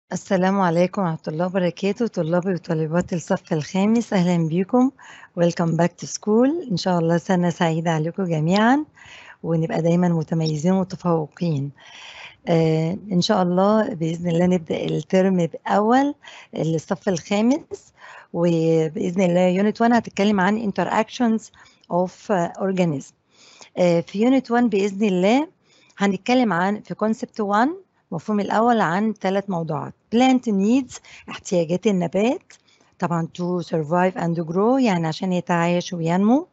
السلام عليكم ورحمة الله وبركاته طلابي وطالبات الصف الخامس أهلا بيكم ويلكم باك تو سكول إن شاء الله سنة سعيدة عليكم جميعا ونبقى دايما متميزين ومتفوقين آه إن شاء الله بإذن الله نبدأ الترم بأول الصف الخامس وبإذن الله يونت 1 هتتكلم عن interactions of organism آه في يونت 1 بإذن الله هنتكلم عن في concept 1 المفهوم الأول عن ثلاث موضوعات plant needs احتياجات النبات طبعا to survive and grow يعني عشان يتعايش وينمو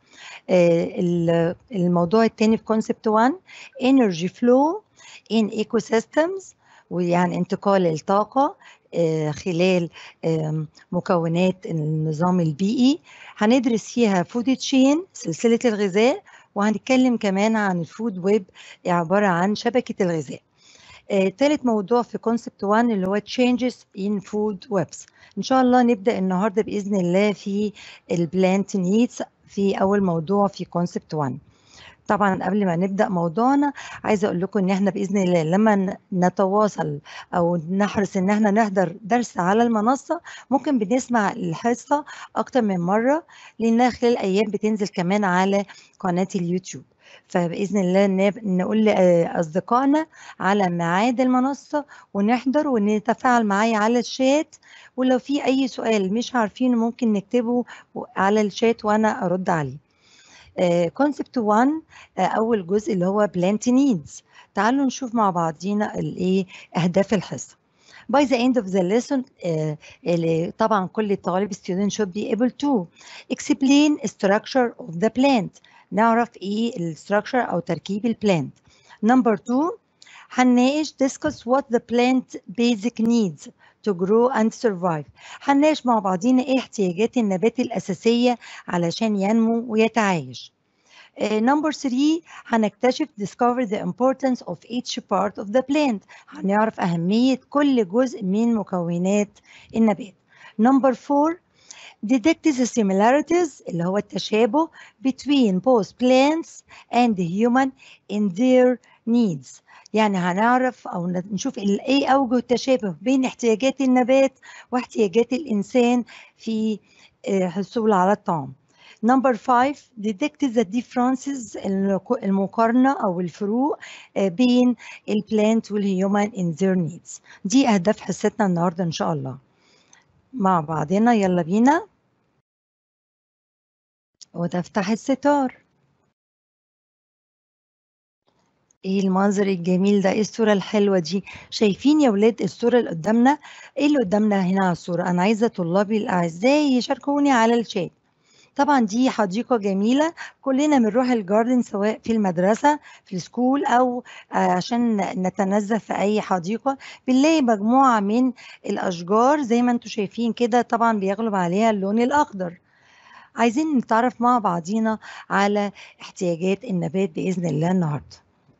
آه الموضوع الثاني في concept 1 energy flow in ecosystems ويعني انتقال الطاقة آه خلال آه مكونات النظام البيئي هندرس فيها food chain سلسلة الغذاء وهنتكلم كمان عن الفود ويب عبارة عن شبكة الغذاء ثالث موضوع في كونسبت 1 اللي هو changes in food webs ان شاء الله نبدا النهارده باذن الله في البلانت نيدز في اول موضوع في كونسبت 1 طبعا قبل ما نبدا موضوعنا عايزه اقول لكم ان احنا باذن الله لما نتواصل او نحرص ان احنا نحضر درس على المنصه ممكن بنسمع الحصه اكتر من مره لانها خلال ايام بتنزل كمان على قناه اليوتيوب فباذن الله نقول لاصدقائنا على ميعاد المنصه ونحضر ونتفاعل معايا على الشات ولو في اي سؤال مش عارفينه ممكن نكتبه على الشات وانا ارد عليه كونسبت 1 اول جزء اللي هو بلانت نيدز تعالوا نشوف مع بعضينا الايه اهداف الحصه by the end of the lesson uh, طبعا كل طالب student should be able to explain structure of the plant نعرف ايه الستراكشر او تركيب البلانت نمبر 2 هنناقش discuss what the plant basic needs to grow and survive هنناقش مع بعضينا ايه احتياجات النبات الاساسيه علشان ينمو ويتعايش نمبر uh, 3 هنكتشف discover the importance of each part of the plant هنعرف أهمية كل جزء من مكونات النبات نمبر 4 detect the similarities اللي هو التشابه between both plants and human in their needs يعني هنعرف او نشوف ايه اوجه التشابه بين احتياجات النبات واحتياجات الانسان في الحصول على الطعام نمبر 5 detect the differences المقارنة أو الفروق بين البلانت والهيومن in their needs دي أهداف حصتنا النهاردة إن شاء الله مع بعضنا يلا بينا وتفتح الستار ايه المنظر الجميل ده ايه الصورة الحلوة دي شايفين يا ولاد الصورة اللي قدامنا ايه اللي قدامنا هنا على الصورة انا عايزة طلابي الاعزاء يشاركوني على الشات طبعا دي حديقة جميلة كلنا بنروح الجاردن سواء في المدرسة في السكول أو عشان نتنزه في أي حديقة بنلاقي مجموعة من الأشجار زي ما انتم شايفين كده طبعا بيغلب عليها اللون الأخضر عايزين نتعرف مع بعضينا على احتياجات النبات بإذن الله النهاردة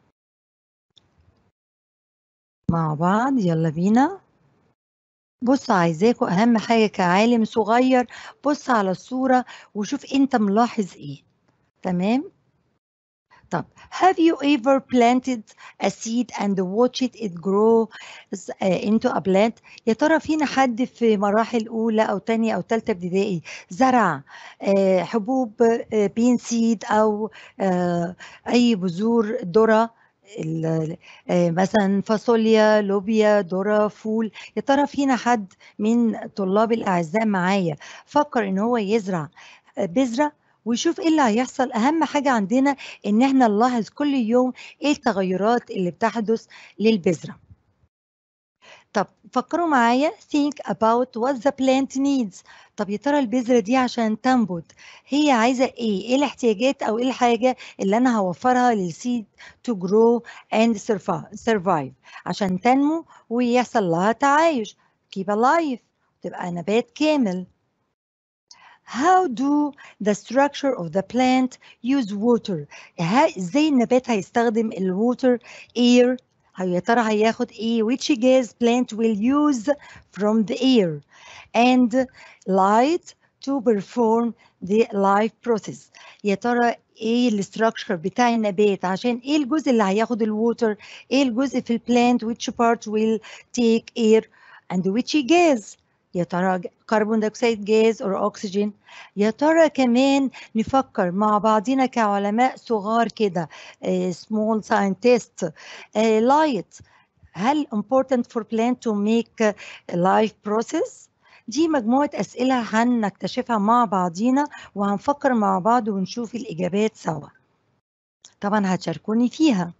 مع بعض يلا بينا بص عايزاكوا اهم حاجه كعالم صغير بص على الصوره وشوف انت ملاحظ ايه تمام طب have you ever planted a seed and watched it grow into a plant يا ترى فينا حد في مراحل اولى او تانية او تالتة ابتدائي زرع حبوب بين سيد او اي بذور ذره مثلا فاصوليا لوبيا ذره فول يا ترى فينا حد من طلاب الاعزاء معايا فكر ان هو يزرع بذره ويشوف ايه اللي هيحصل اهم حاجه عندنا ان احنا نلاحظ كل يوم ايه التغيرات اللي بتحدث للبذره طب فكروا معايا think about what the plant needs طب يا ترى البذرة دي عشان تنبت هي عايزة ايه؟ ايه الاحتياجات او ايه الحاجة اللي انا هوفرها للسيد to grow and survive عشان تنمو ويحصل لها تعايش keep alive تبقى نبات كامل How do the structure of the plant use water؟ ازاي النبات هيستخدم الووتر air يا ترى هياخد ايه which gas plant will use from the air and light to perform the life process يا ترى ايه الاستراكشر بتاع النبات عشان ايه الجزء اللي هياخد الووتر ايه الجزء في البلانت which part will take air and which gas يا ترى كربون دايوكسيد جاز or oxygen يا ترى كمان نفكر مع بعضنا كعلماء صغار كده small scientist light هل important for plant to make life process دي مجموعة أسئلة هنكتشفها مع بعضينا وهنفكر مع بعض ونشوف الإجابات سوا طبعا هتشاركوني فيها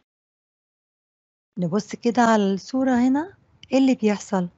نبص كده على الصورة هنا إيه اللي بيحصل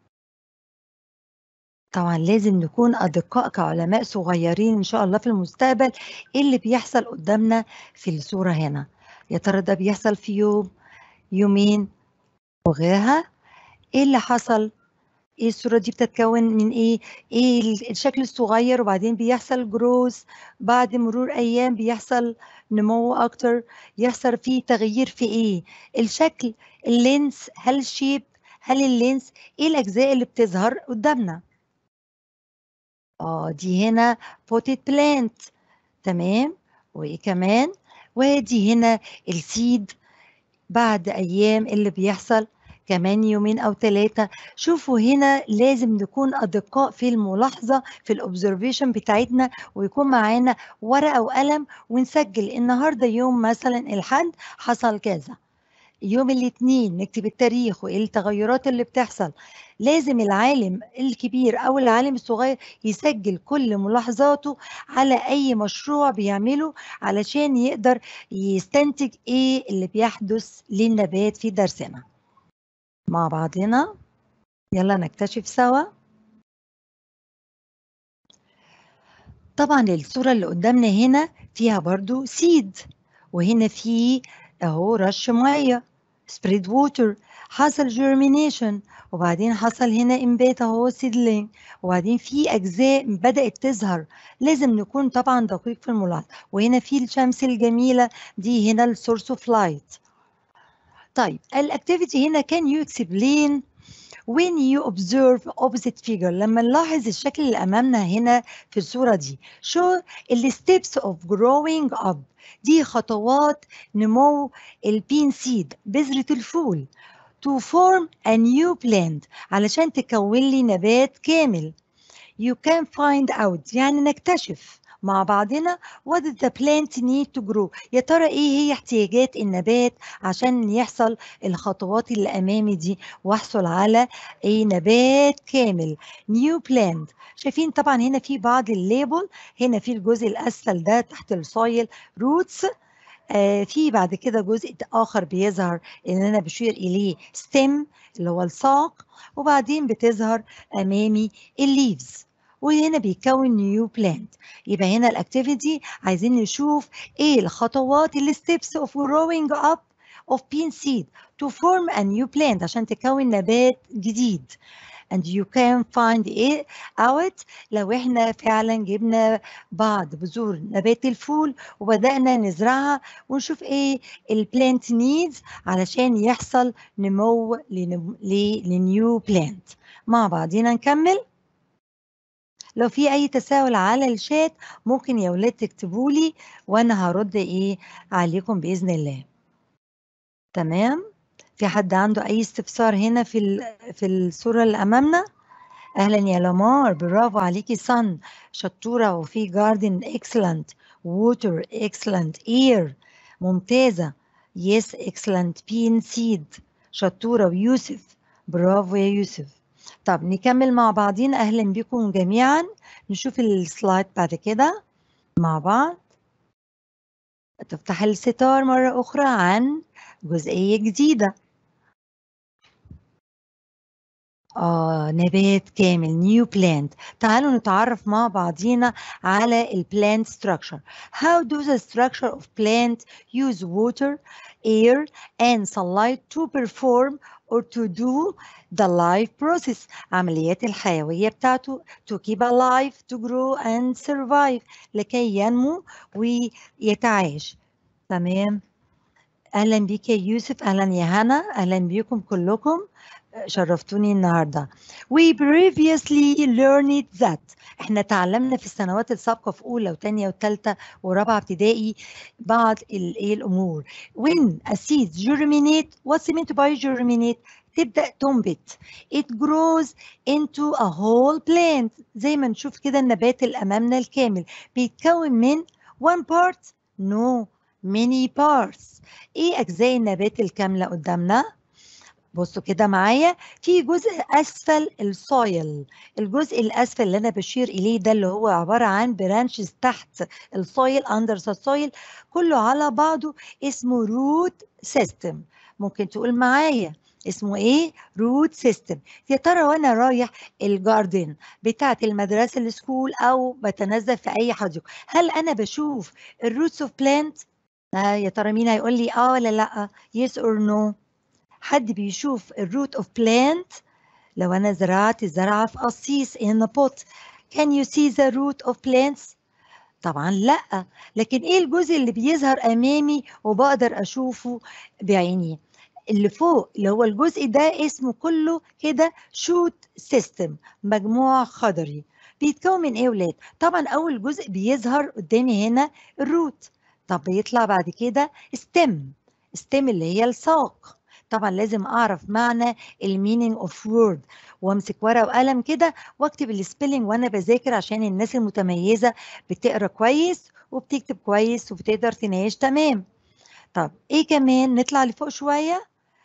طبعا لازم نكون أدقاء كعلماء صغيرين إن شاء الله في المستقبل إيه اللي بيحصل قدامنا في الصورة هنا يا ترى ده بيحصل في يوم يومين وغيرها إيه اللي حصل ايه الصورة دي بتتكون من ايه ايه الشكل الصغير وبعدين بيحصل جروث بعد مرور ايام بيحصل نمو اكتر يحصل فيه تغيير في ايه الشكل اللينس هل الشيب هل اللينس ايه الاجزاء اللي بتظهر قدامنا اه دي هنا بوتيت بلانت تمام وايه كمان ودي هنا السيد بعد ايام اللي بيحصل كمان يومين او ثلاثه شوفوا هنا لازم نكون ادقاء في الملاحظه في الاوبزرفيشن بتاعتنا ويكون معانا ورقه وقلم ونسجل النهارده يوم مثلا الحد حصل كذا يوم الاثنين نكتب التاريخ وايه التغيرات اللي بتحصل لازم العالم الكبير او العالم الصغير يسجل كل ملاحظاته على اي مشروع بيعمله علشان يقدر يستنتج ايه اللي بيحدث للنبات في درسنا مع بعضنا يلا نكتشف سوا طبعا الصورة اللي قدامنا هنا فيها برضو سيد وهنا في اهو رش مية سبريد ووتر حصل جيرمينيشن وبعدين حصل هنا انبات اهو سيدلينج وبعدين في اجزاء بدات تظهر لازم نكون طبعا دقيق في الملاحظه وهنا في الشمس الجميله دي هنا السورس اوف لايت طيب الاكتيفيتي هنا can you explain when you observe opposite figure لما نلاحظ الشكل اللي امامنا هنا في الصوره دي show ال steps of growing up دي خطوات نمو البين سيد بذرة الفول to form a new plant علشان تكون لي نبات كامل you can find out يعني نكتشف مع بعضنا what does the plant need to grow يا ترى ايه هي احتياجات النبات عشان يحصل الخطوات اللي امامي دي واحصل على ايه نبات كامل new plant شايفين طبعا هنا في بعض الليبل هنا في الجزء الاسفل ده تحت السويل روتس آه في بعد كده جزء اخر بيظهر ان انا بشير اليه ستيم اللي هو الساق وبعدين بتظهر امامي الليفز وهنا بيكون نيو بلانت يبقى هنا الاكتيفيتي عايزين نشوف ايه الخطوات الستبس اوف growing up of bean seed to form a new plant عشان تكون نبات جديد and you can find it out لو احنا فعلا جبنا بعض بذور نبات الفول وبدأنا نزرعها ونشوف ايه البلانت نيدز علشان يحصل نمو لنيو بلانت مع بعضينا نكمل لو في اي تساؤل على الشات ممكن يا ولاد تكتبوا لي وانا هرد ايه عليكم باذن الله تمام في حد عنده اي استفسار هنا في في الصوره اللي امامنا اهلا يا لمار برافو عليكي صن شطوره وفي جاردن اكسلنت ووتر اكسلنت اير ممتازه يس اكسلنت بين سيد شطوره ويوسف برافو يا يوسف طب نكمل مع بعضين اهلا بكم جميعا نشوف السلايد بعد كده مع بعض تفتح الستار مرة أخرى عن جزئية جديدة آه نبات كامل new plant تعالوا نتعرف مع بعضينا على ال plant structure how do the structure of plant use water air and sunlight to perform or to do the life process عمليات الحيوية بتاعته to keep alive to grow and survive لكي ينمو ويتعايش تمام اهلا بيك يا يوسف اهلا يا هنا اهلا بيكم كلكم شرفتوني النهارده we previously learned that احنا تعلمنا في السنوات السابقه في اولى وثانيه وثالثه ورابعه ابتدائي بعض الايه الامور when a seed germinate what's meant by germinate تبدأ تنبت it grows into a whole plant زي ما نشوف كده النبات اللي أمامنا الكامل بيتكون من one part no many parts ايه أجزاء النبات الكاملة قدامنا بصوا كده معايا في جزء اسفل السويل الجزء الاسفل اللي انا بشير اليه ده اللي هو عباره عن برانشز تحت السويل اندر ذا سويل كله على بعضه اسمه روت سيستم ممكن تقول معايا اسمه ايه روت سيستم يا ترى وانا رايح الجاردن بتاعه المدرسه السكول او بتنزل في اي حديقه هل انا بشوف الروتس اوف بلانت آه يا ترى مين هيقول لي اه ولا لا يس اور نو حد بيشوف الروت اوف بلانت لو انا زرعت زرعه في قصيص in a pot can you see the root of plants طبعا لا لكن ايه الجزء اللي بيظهر امامي وبقدر اشوفه بعيني اللي فوق اللي هو الجزء ده اسمه كله كده شوت سيستم مجموع خضري بيتكون من ايه ولاد طبعا اول جزء بيظهر قدامي هنا الروت طب بيطلع بعد كده ستيم ستيم اللي هي الساق طبعا لازم اعرف معنى المينينج اوف وورد وامسك ورقه وقلم كده واكتب السبيلنج وانا بذاكر عشان الناس المتميزه بتقرا كويس وبتكتب كويس وبتقدر تناقش تمام طب ايه كمان نطلع لفوق شويه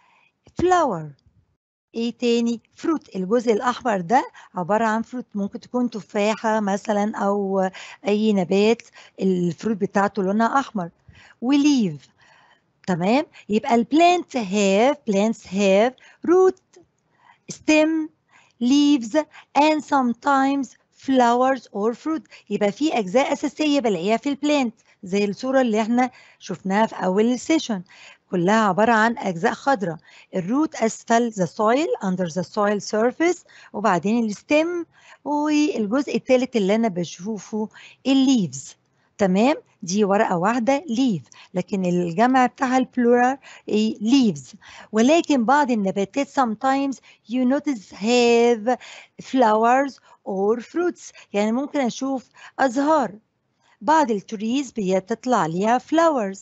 فلاور ايه تاني فروت الجزء الاحمر ده عباره عن فروت ممكن تكون تفاحه مثلا او اي نبات الفروت بتاعته لونها احمر وليف تمام يبقى البلانت have plants have root stem leaves and sometimes flowers or fruit يبقى في اجزاء اساسيه بلاقيها في البلانت زي الصوره اللي احنا شفناها في اول السيشن كلها عباره عن اجزاء خضراء الروت اسفل the soil under the soil surface وبعدين الستيم والجزء الثالث اللي انا بشوفه الليفز تمام دي ورقه واحده leaf لكن الجمع بتاعها البلورال leaves ولكن بعض النباتات sometimes you notice have flowers or fruits يعني ممكن اشوف ازهار بعض التريز بتطلع ليها flowers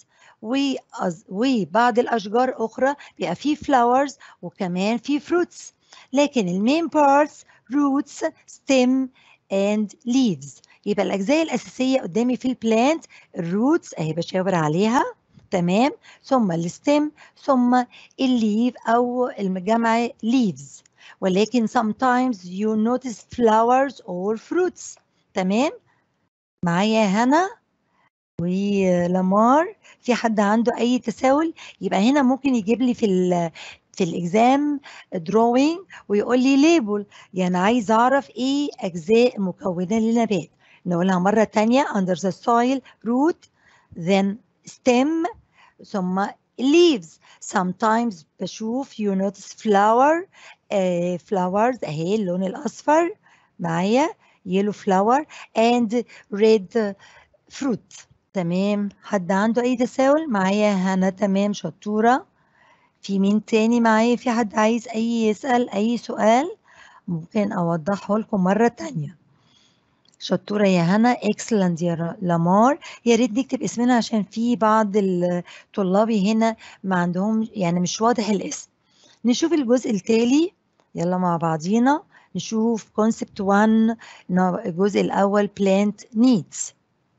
وبعض الاشجار اخرى بيبقى فيه flowers وكمان فيه fruits لكن المين parts roots stem and leaves يبقى الأجزاء الأساسية قدامي في البلانت الروتس أهي بشاور عليها تمام ثم الستيم ثم الليف أو الجمع leaves ولكن sometimes you notice flowers or fruits تمام معايا هنا ولمار في حد عنده أي تساؤل يبقى هنا ممكن يجيب لي في ال في الاكزام دروينج ويقول لي ليبل يعني عايز اعرف ايه اجزاء مكونه للنبات نقولها مرة تانية under the soil root then stem ثم leaves sometimes بشوف you notice flower uh, flowers اهي اللون الأصفر معايا yellow flower and red fruit تمام حد عنده أي تساؤل معايا هنا تمام شطورة في مين تاني معايا في حد عايز أي يسأل أي سؤال ممكن أوضحه لكم مرة تانية شطورة يا هنا اكسلنت يا لامار يا ريت نكتب اسمنا عشان في بعض الطلاب هنا ما عندهم يعني مش واضح الاسم نشوف الجزء التالي يلا مع بعضينا نشوف concept 1 الجزء الأول plant needs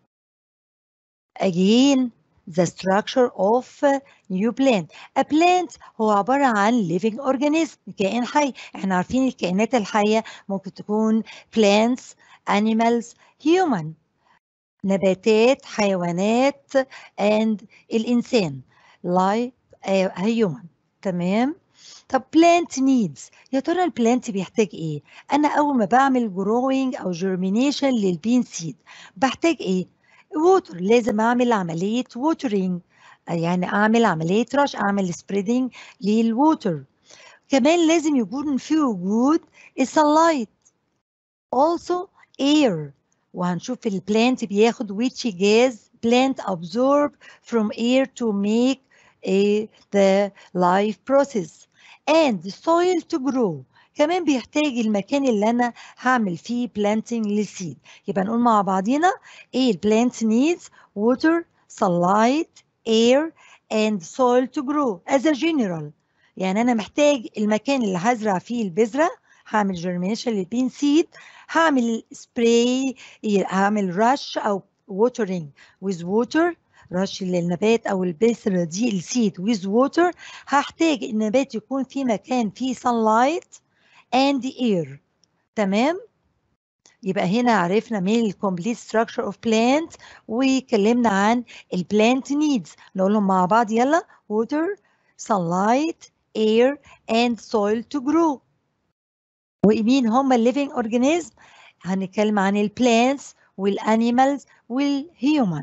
again the structure of new plant a plant هو عبارة عن living organism كائن حي احنا عارفين الكائنات الحية ممكن تكون plants animals human نباتات حيوانات and الإنسان like uh, human تمام طب plant needs يا ترى البلانت بيحتاج ايه انا اول ما بعمل growing او germination للبين سيد بحتاج ايه ووتر لازم اعمل عمليه ووترينج يعني اعمل عمليه رش اعمل سبريدنج للووتر كمان لازم يكون في وجود السلايت also air وهنشوف البلانت بياخد which gas plant absorb from air to make a, the life process and soil to grow كمان بيحتاج المكان اللي انا هعمل فيه planting للسيد يبقى نقول مع بعضينا ايه البلانت needs water sunlight air and soil to grow as a general يعني انا محتاج المكان اللي هزرع فيه البذره هعمل جيرمينيشن للبين سيد هعمل سبراي هعمل رش او watering with water رش للنبات او البذره دي السيد with water هحتاج النبات يكون في مكان فيه sunlight and air تمام يبقى هنا عرفنا من الكومبليت structure of plant واتكلمنا عن البلانت needs نقولهم مع بعض يلا water sunlight air and soil to grow ومين هم living organism هنتكلم عن البلانتس والانيمالز والهيومن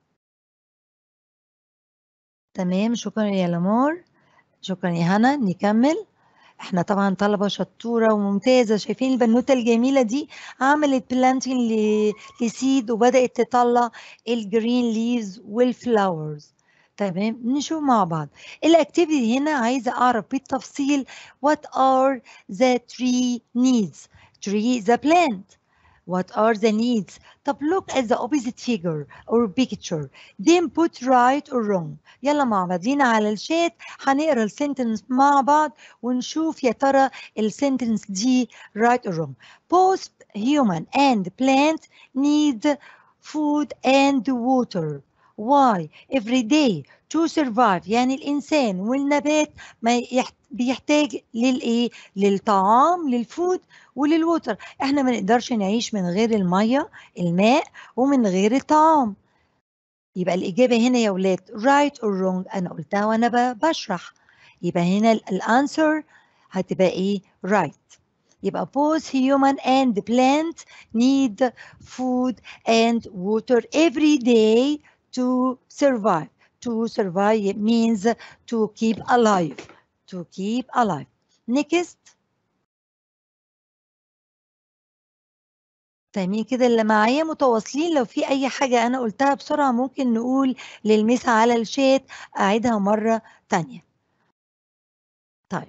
تمام شكرا يا لمور شكرا يا هنا نكمل احنا طبعا طلبة شطورة وممتازة شايفين البنوتة الجميلة دي عملت بلانتين لسيد وبدأت تطلع الجرين ليفز والفلاورز تمام نشوف مع بعض الاكتيفيتي هنا عايزة اعرف بالتفصيل what are the tree needs tree is a plant What are the needs? طب look at the opposite figure or picture. Then put right or wrong. يلا مع بعضينا على الشات هنقرا السنتنس مع بعض ونشوف يا ترى السنتنس دي right or wrong. Both human and plant need food and water. Why? Every day to survive يعني الإنسان والنبات ما بيحتاج للإيه؟ للطعام للفود وللوتر احنا ما نقدرش نعيش من غير المية الماء ومن غير الطعام يبقى الإجابة هنا يا ولاد right or wrong أنا قلتها وأنا بشرح يبقى هنا الانسر هتبقى إيه right يبقى both human and plant need food and water every day to survive to survive means to keep alive to keep alive next فاهمين كده اللي معايا متواصلين لو في اي حاجة انا قلتها بسرعة ممكن نقول للمسا على الشات اعيدها مرة تانية طيب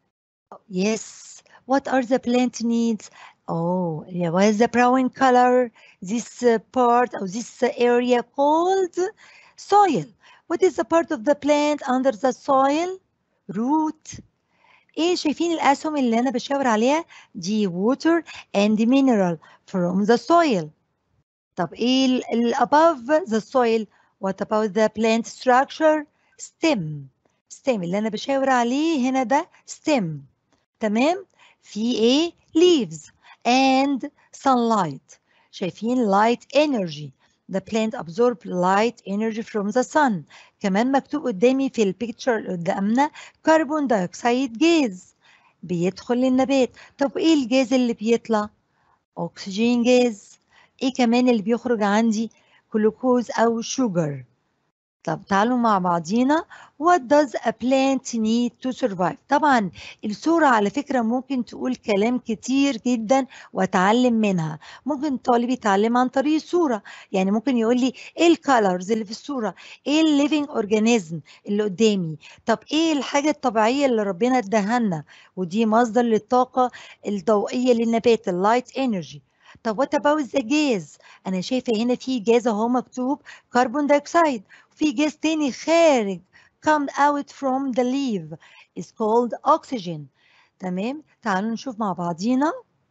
yes what are the plant needs oh yeah what is the brown color this part or this area called soil what is the part of the plant under the soil root ايه شايفين الاسهم اللي انا بشاور عليها دي water and mineral from the soil طب ايه ال above the soil what about the plant structure stem stem اللي انا بشاور عليه هنا ده stem تمام في ايه leaves and sunlight شايفين light energy the plant absorb light energy from the sun كمان مكتوب قدامي في البيكتشر اللي قدامنا كربون دايوكسيد جاز بيدخل للنبات طب ايه الجاز اللي بيطلع اكسجين جاز ايه كمان اللي بيخرج عندي جلوكوز او شوجر طب تعالوا مع بعضينا what does a plant need to survive طبعا الصورة على فكرة ممكن تقول كلام كتير جدا واتعلم منها ممكن طالب يتعلم عن طريق الصورة يعني ممكن يقول لي ايه الكالرز اللي في الصورة ايه الليفينج اورجانيزم اللي قدامي طب ايه الحاجة الطبيعية اللي ربنا اداها لنا ودي مصدر للطاقة الضوئية للنبات اللايت انرجي طب وات اباوت ذا جاز انا شايفه هنا في جاز اهو مكتوب كربون دايوكسيد في جاز تاني خارج come out from the leaf is called oxygen تمام تعالوا نشوف مع بعضينا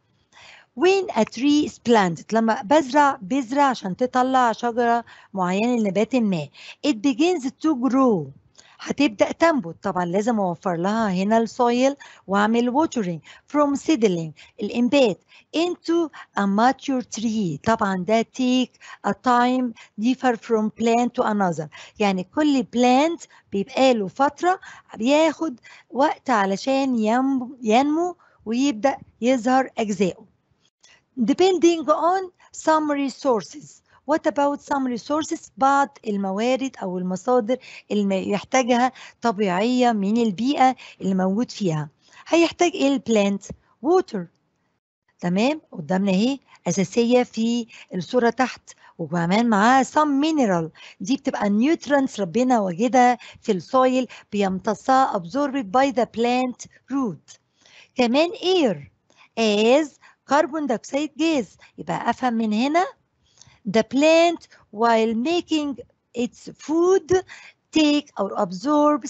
when a tree is planted لما بزرع بذرة عشان تطلع شجرة معينة لنبات ما it begins to grow هتبدأ تنبت طبعا لازم أوفر لها هنا السويل وأعمل watering from seedling الإنبات into a mature tree طبعا ده take a time differ from plant to another يعني كل plant بيبقى له فترة بياخد وقت علشان ينمو ويبدأ يظهر أجزائه depending on some resources What about some resources بعض الموارد أو المصادر اللي يحتاجها طبيعية من البيئة اللي موجود فيها هيحتاج إيه البلانت؟ water تمام قدامنا اهي أساسية في الصورة تحت وكمان معاها some mineral دي بتبقى nutrients ربنا وجدها في السويل بيمتصها absorbed by the plant root كمان air as carbon dioxide gas يبقى أفهم من هنا the plant while making its food take or absorbs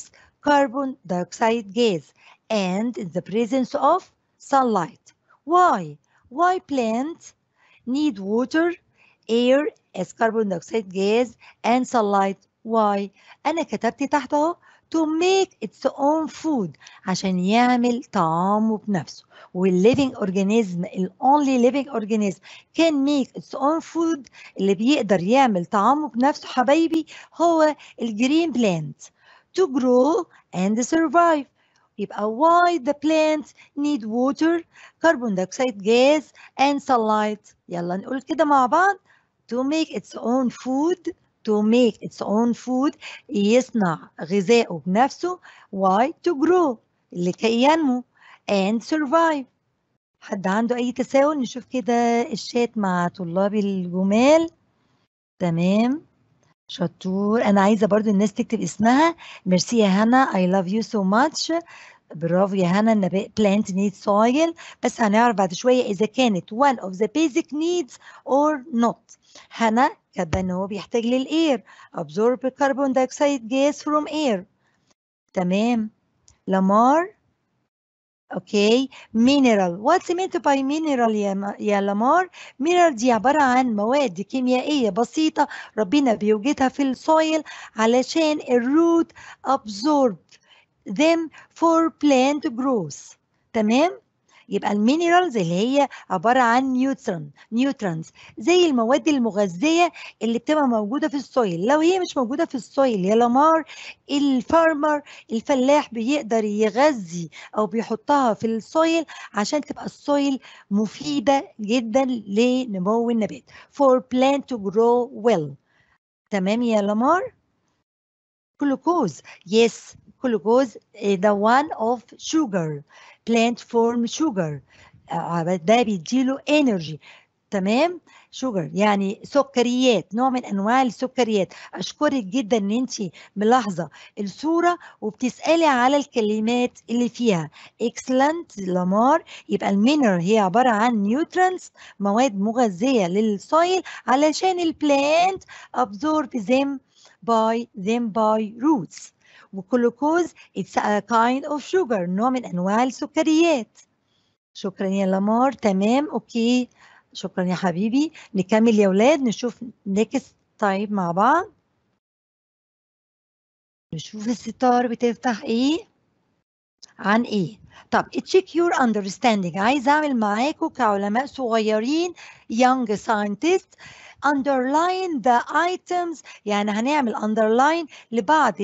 carbon dioxide gas and in the presence of sunlight. Why? Why plants need water, air as carbon dioxide gas and sunlight? Why? أنا كتبت تحت أهو to make its own food عشان يعمل طعامه بنفسه والليفينج اورجانيزم ال only living organism can make its own food اللي بيقدر يعمل طعامه بنفسه حبايبي هو الجرين بلانت to grow and survive يبقى why the plants need water carbon dioxide gas and sunlight يلا نقول كده مع بعض to make its own food to make its own food يصنع غذائه بنفسه why to grow لكي ينمو and survive حد عنده أي تساؤل نشوف كده الشات مع طلابي الجمال تمام شطور أنا عايزة برضو الناس تكتب اسمها ميرسي يا هنا I love you so much برافو يا هنا النبات plant needs soil بس هنعرف بعد شوية إذا كانت one of the basic needs or not هنا كاتبة إن هو بيحتاج للإير absorb carbon dioxide gas from air تمام لامار اوكي mineral what's meant by mineral يا يا لامار mineral دي عبارة عن مواد كيميائية بسيطة ربنا بيوجدها في السويل علشان الروت absorb them for plant growth تمام يبقى المينرالز اللي هي عبارة عن نيوترون نيوترونز زي المواد المغذية اللي بتبقى موجودة في السويل لو هي مش موجودة في السويل يا لامار الفارمر الفلاح بيقدر يغذي أو بيحطها في السويل عشان تبقى السويل مفيدة جدا لنمو النبات for plant to grow well تمام يا لامار glucose yes glucose the one of sugar plant form sugar ده بيديله energy تمام شوجر يعني سكريات نوع من انواع السكريات اشكرك جدا ان انت ملاحظه الصوره وبتسالي على الكلمات اللي فيها excellent لامار يبقى المينرال هي عباره عن نيوترنز مواد مغذيه للسويل علشان البلانت absorb them by them by roots وكلوكوز it's a kind of sugar نوع من انواع السكريات شكرا يا لامار تمام اوكي شكرا يا حبيبي نكمل يا ولاد نشوف نيكست طيب مع بعض نشوف الستار بتفتح ايه عن ايه طب check your understanding عايز اعمل معاكم كعلماء صغيرين young scientists underline the items يعني هنعمل underline لبعض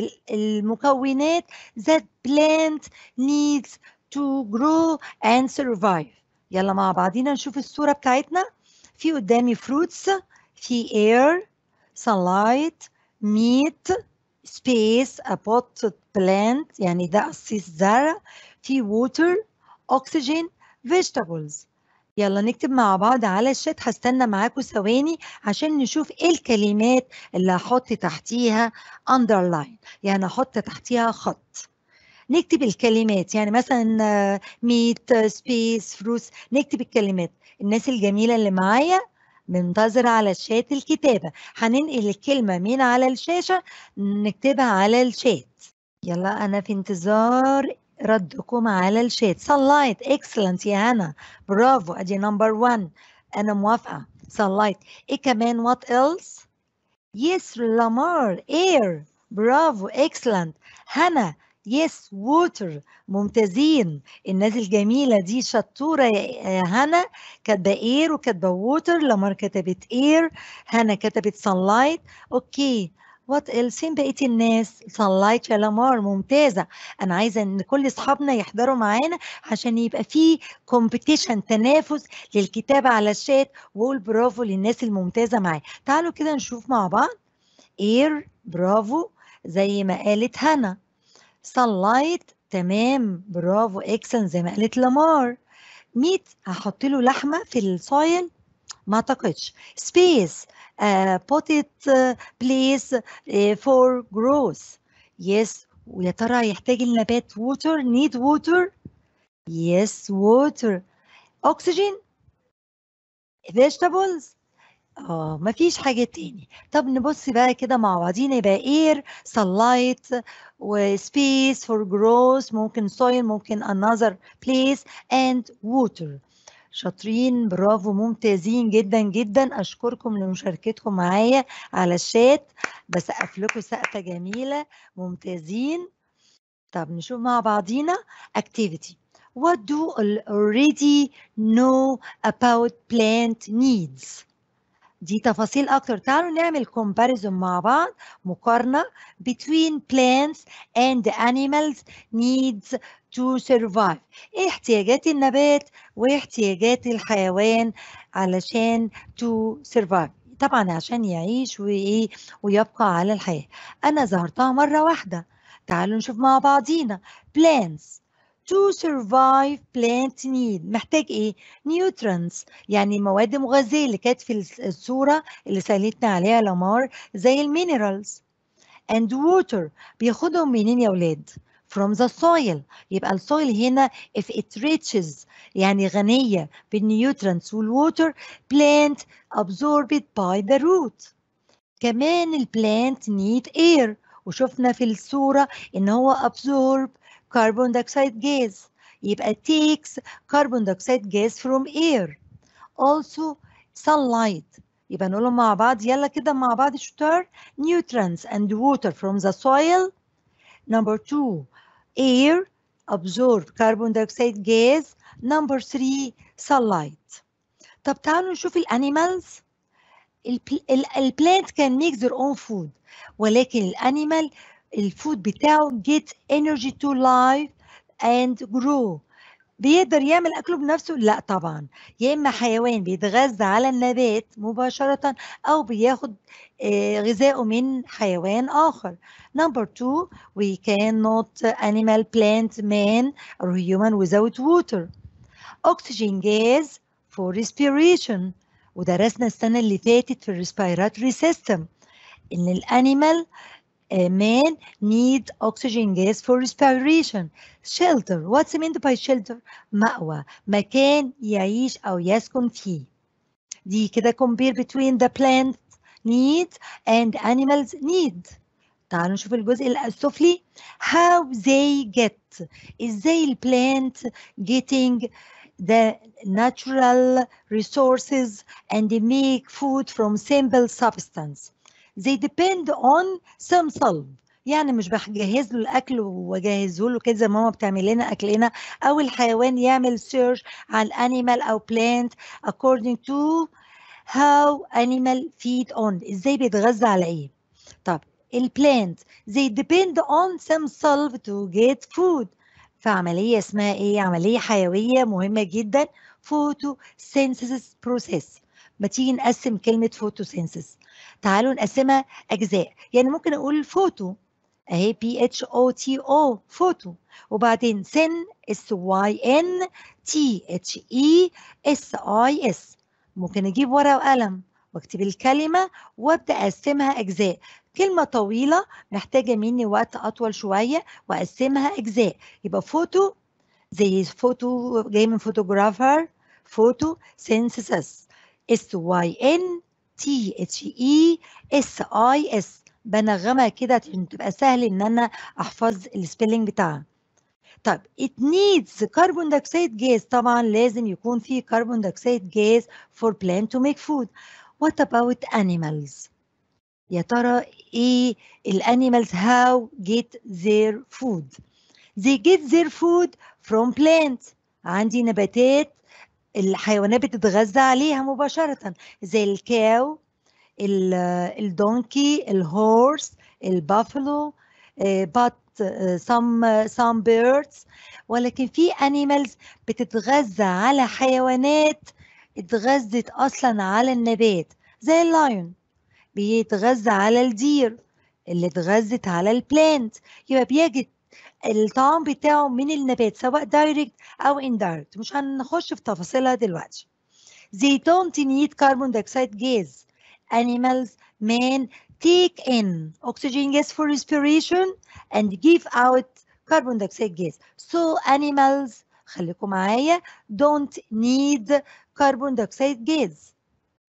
المكونات that plant needs to grow and survive يلا مع بعضينا نشوف الصورة بتاعتنا في قدامي fruits في air sunlight meat space a potted plant يعني ده قصيص زرع في water oxygen vegetables يلا نكتب مع بعض على الشات هستنى معاكم ثواني عشان نشوف ايه الكلمات اللي هحط تحتيها underline يعني احط تحتيها خط نكتب الكلمات يعني مثلا ميت سبيس فروس نكتب الكلمات الناس الجميله اللي معايا منتظرة على الشات الكتابة هننقل الكلمة من على الشاشة نكتبها على الشات يلا أنا في انتظار ردكم على الشات sunlight excellent يا هنا برافو ادي نمبر 1 انا موافقه sunlight ايه كمان what else yes لامار air برافو excellent هنا yes water ممتازين الناس الجميله دي شطوره يا هنا كاتبه air وكاتبه water لامار كتبت air هنا كتبت sunlight اوكي وات ايلس فين بقيه الناس sunlight يا لامار ممتازه انا عايزه ان كل اصحابنا يحضروا معانا عشان يبقى في كومبيتيشن تنافس للكتابه على الشات وقول برافو للناس الممتازه معايا تعالوا كده نشوف مع بعض اير برافو زي ما قالت هنا sunlight تمام برافو اكسن زي ما قالت لامار ميت هحط له لحمه في السويل ما اعتقدش سبيس uh, put it uh, place uh, for growth yes ويا ترى يحتاج النبات water need water yes water oxygen vegetables آه، ما فيش حاجة تاني. طب نبُص بقى كده مع بعضينا يبقى air sunlight وspace for growth ممكن soil ممكن another place and water. شاطرين، برافو، ممتازين جدًا، جدًا. أشكركم لمشاركتكم معايا على الchat باسقّف لكم سقفة جميلة، ممتازين. طب نشوف مع بعضينا activity. What do already know about plant needs؟ دي تفاصيل أكتر. تعالوا نعمل comparison مع بعض، مقارنة between plants and animals needs to survive. إيه احتياجات النبات واحتياجات الحيوان علشان to survive. طبعًا عشان يعيش وإيه، ويبقى على الحياة. أنا ظهرتها مرّة واحدة. تعالوا نشوف مع بعضينا plants to survive plant need محتاج إيه؟ nutrients يعني مواد مغذية اللي كانت في الص الصورة اللي سألتنا عليها لمار زي الminerals and water بياخدهم منين يا ولاد؟ from the soil يبقى الsoil هنا if it reaches يعني غنية بالnutrients والwater plant absorbed by the root. كمان الplant need air وشُفنا في الصورة إن هو absorb carbon dioxide gas يبقى takes carbon dioxide gas from air. Also sunlight يبقى نقولهم مع بعض يالّا كده مع بعض شطار nutrients and water from the soil. Number 2 air absorb carbon dioxide gas. Number 3 sunlight. طب تعالوا نشوف الanimals. البل ال الplant can make their own food ولكن الanimal الfood بتاعه get energy to live and grow. بيقدر يعمل أكله بنفسه؟ لأ طبعًا، يا إما حيوان بيتغذى على النبات مباشرةً أو بياخد آآ غذائه من حيوان آخر. Number 2 we cannot animal, plant, man or human without water. Oxygen gas for respiration ودرسنا السنة اللي فاتت في الrespiratory system إن الanimal آآ man need oxygen gas for respiration. Shelter what's meant by shelter؟ مأوى، مكان يعيش أو يسكن فيه. دي كده compare between the plant need and animals need. تعالوا نشوف الجزء ال السفلي how they get إزاي الplant getting the natural resources and make food from simple substance. They depend on some solve يعني مش باجهّز له الأكل واجهّزه له كده زي ما ماما بتعمل لنا أكلنا أو الحيوان يعمل search على الanimal أو plant according to how animal feed on إزاي بيتغذى على إيه. طب الplant they depend on some solve to get food في عملية اسمها إيه، عملية حيوية مهمة جدًا photosynthesis process. ما تيجي نقسّم كلمة photosynthesis تعالوا نقسّمها أجزاء، يعني ممكن أقول photo أهي P-H-O-T-O photo وبعدين syn S-Y-N T-H-E-S-I-S ممكن أجيب ورقة وقلم واكتب الكلمة وأبدأ أقسّمها أجزاء. كلمة طويلة محتاجة منّي وقت أطول شوية وأقسّمها أجزاء، يبقى photo زي photo جاي من photographer photosynthesis S-Y-N T-H-E-S-I-S بانغّمها كده عشان تبقى سهل إن أنا أحفظ الspelling بتاعها. طب it needs carbon dioxide gas طبعًا لازم يكون في carbon dioxide gas for plant to make food. What about animals؟ يا ترى إيه الanimals how get their food؟ they get their food from plants عندي نباتات الحيوانات بتتغذى عليها مباشرةً زي الcow ال الdonkey الhorse الbuffalo آآ but some some birds ولكن في animals بتتغذى على حيوانات اتغذت أصلًا على النبات زي الlion بيتغذى على الدير اللي اتغذت على الplant يبقى بيجد الطعام بتاعه من النبات سواء direct أو indirect مش هنخش في تفاصيلها دلوقتي. They don't need carbon dioxide gas. Animals man take in oxygen gas for respiration and give out carbon dioxide gas. So animals خليكم معايا don't need carbon dioxide gas.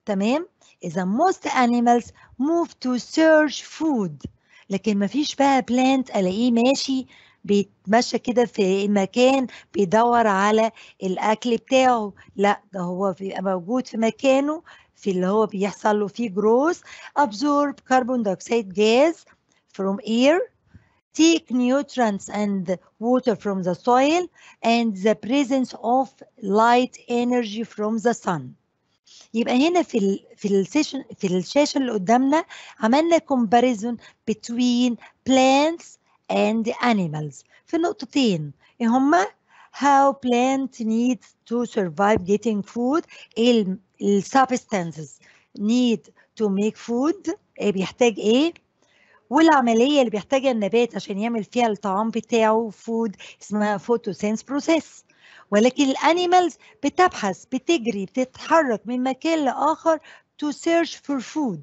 تمام إذا most animals move to search food لكن مفيش بقى plant ألاقيه ماشي بيتمشى كده في مكان بيدور على الأكل بتاعه لا ده هو بيبقى موجود في مكانه في اللي هو بيحصل له فيه growth absorb carbon dioxide gas from air take nutrients and water from the soil and the presence of light energy from the sun يبقى هنا في ال في السيشن في الشاشه اللي قدامنا عملنا comparison between plants and animals في نقطتين ايه هما how plant needs to survive getting food ال substances need to make food ايه بيحتاج ايه والعملية اللي بيحتاجها النبات عشان يعمل فيها الطعام بتاعه فود اسمها photosynthesis بروسيس ولكن الانيمالز بتبحث بتجري بتتحرك من مكان لآخر to search for food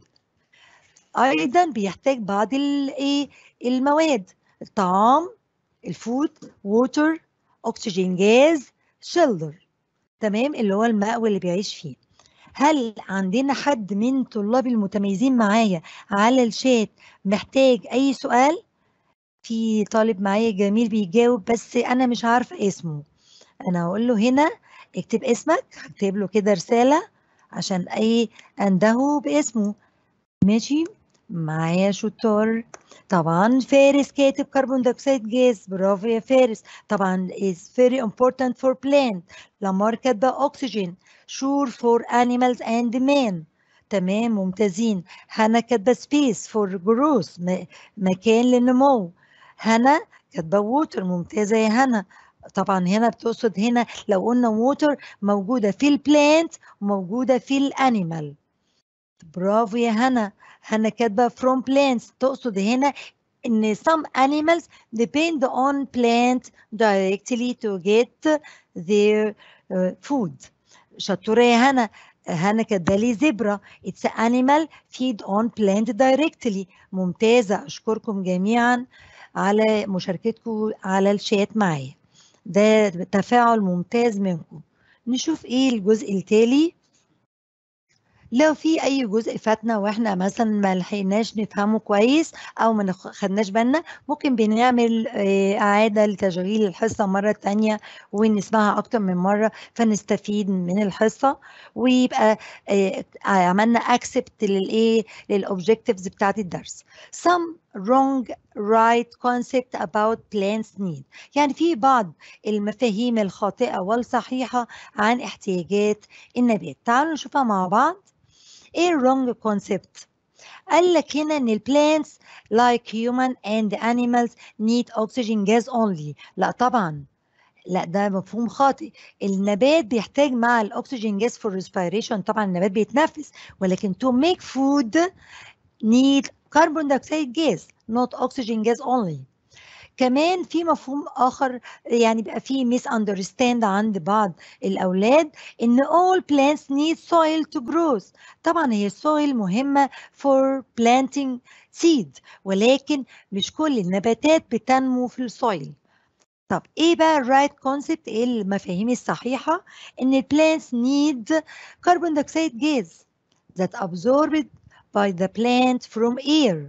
أيضا بيحتاج بعض الايه المواد الطعام الفود ووتر أكسجين جاز شيلدر تمام اللي هو المأوى اللي بيعيش فيه هل عندنا حد من طلابي المتميزين معايا على الشات محتاج أي سؤال؟ في طالب معايا جميل بيجاوب بس أنا مش عارفة اسمه أنا هقول له هنا اكتب اسمك هكتب له كده رسالة عشان أي أنده باسمه ماشي معايا شطار طبعا فارس كاتب كربون دioxide جاز برافو يا فارس طبعا is very important for plant لامار كاتبه oxygen sure for animals and men تمام ممتازين هنا كاتبه space for growth مكان للنمو هنا كاتبه water ممتازه يا هنا طبعا هنا بتقصد هنا لو قلنا ووتر موجودة في البلانت وموجودة في الانيمال برافو يا هنا هنا كاتبة from plants تقصد هنا ان some animals depend on plant directly to get their uh, food شطورة يا هنا هنا كاتبه لي زبرة it's animal feed on plant directly ممتازة أشكركم جميعا على مشاركتكم على الشات معايا ده تفاعل ممتاز منكم نشوف ايه الجزء التالي لو في اي جزء فاتنا واحنا مثلا ما لحقناش نفهمه كويس او ما خدناش بالنا ممكن بنعمل اعاده لتشغيل الحصه مره تانية ونسمعها اكتر من مره فنستفيد من الحصه ويبقى عملنا اكسبت للايه للاوبجكتيفز بتاعت الدرس some wrong right concept about plants need يعني في بعض المفاهيم الخاطئة والصحيحة عن احتياجات النبات تعالوا نشوفها مع بعض ايه wrong concept قال لك هنا ان البلانتس like human and animals need oxygen gas only لا طبعا لا ده مفهوم خاطئ النبات بيحتاج مع الاكسجين جاز for respiration طبعا النبات بيتنفس ولكن to make food need carbon dioxide gas not oxygen gas only كمان في مفهوم آخر يعني بقى فيه miss understand عند بعض الأولاد إن all plants need soil to grow طبعا هي السويل مهمة for planting seed ولكن مش كل النباتات بتنمو في السويل طب ايه بقى الرايت كونسبت ايه المفاهيم الصحيحة ان plants need carbon dioxide gas that absorbed by the plant from air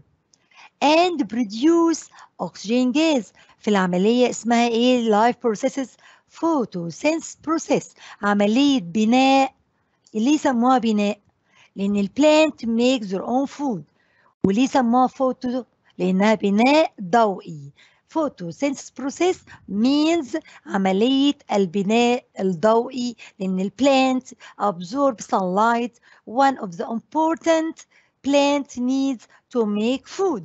and produce oxygen gas في العملية اسمها ايه life processes photosynthesis process عملية بناء اللي سموها بناء لأن البلانت makes their own food وليه سموها فوتو لأنها بناء ضوئي photosynthesis process means عملية البناء الضوئي لأن البلانت absorb sunlight one of the important plant needs to make food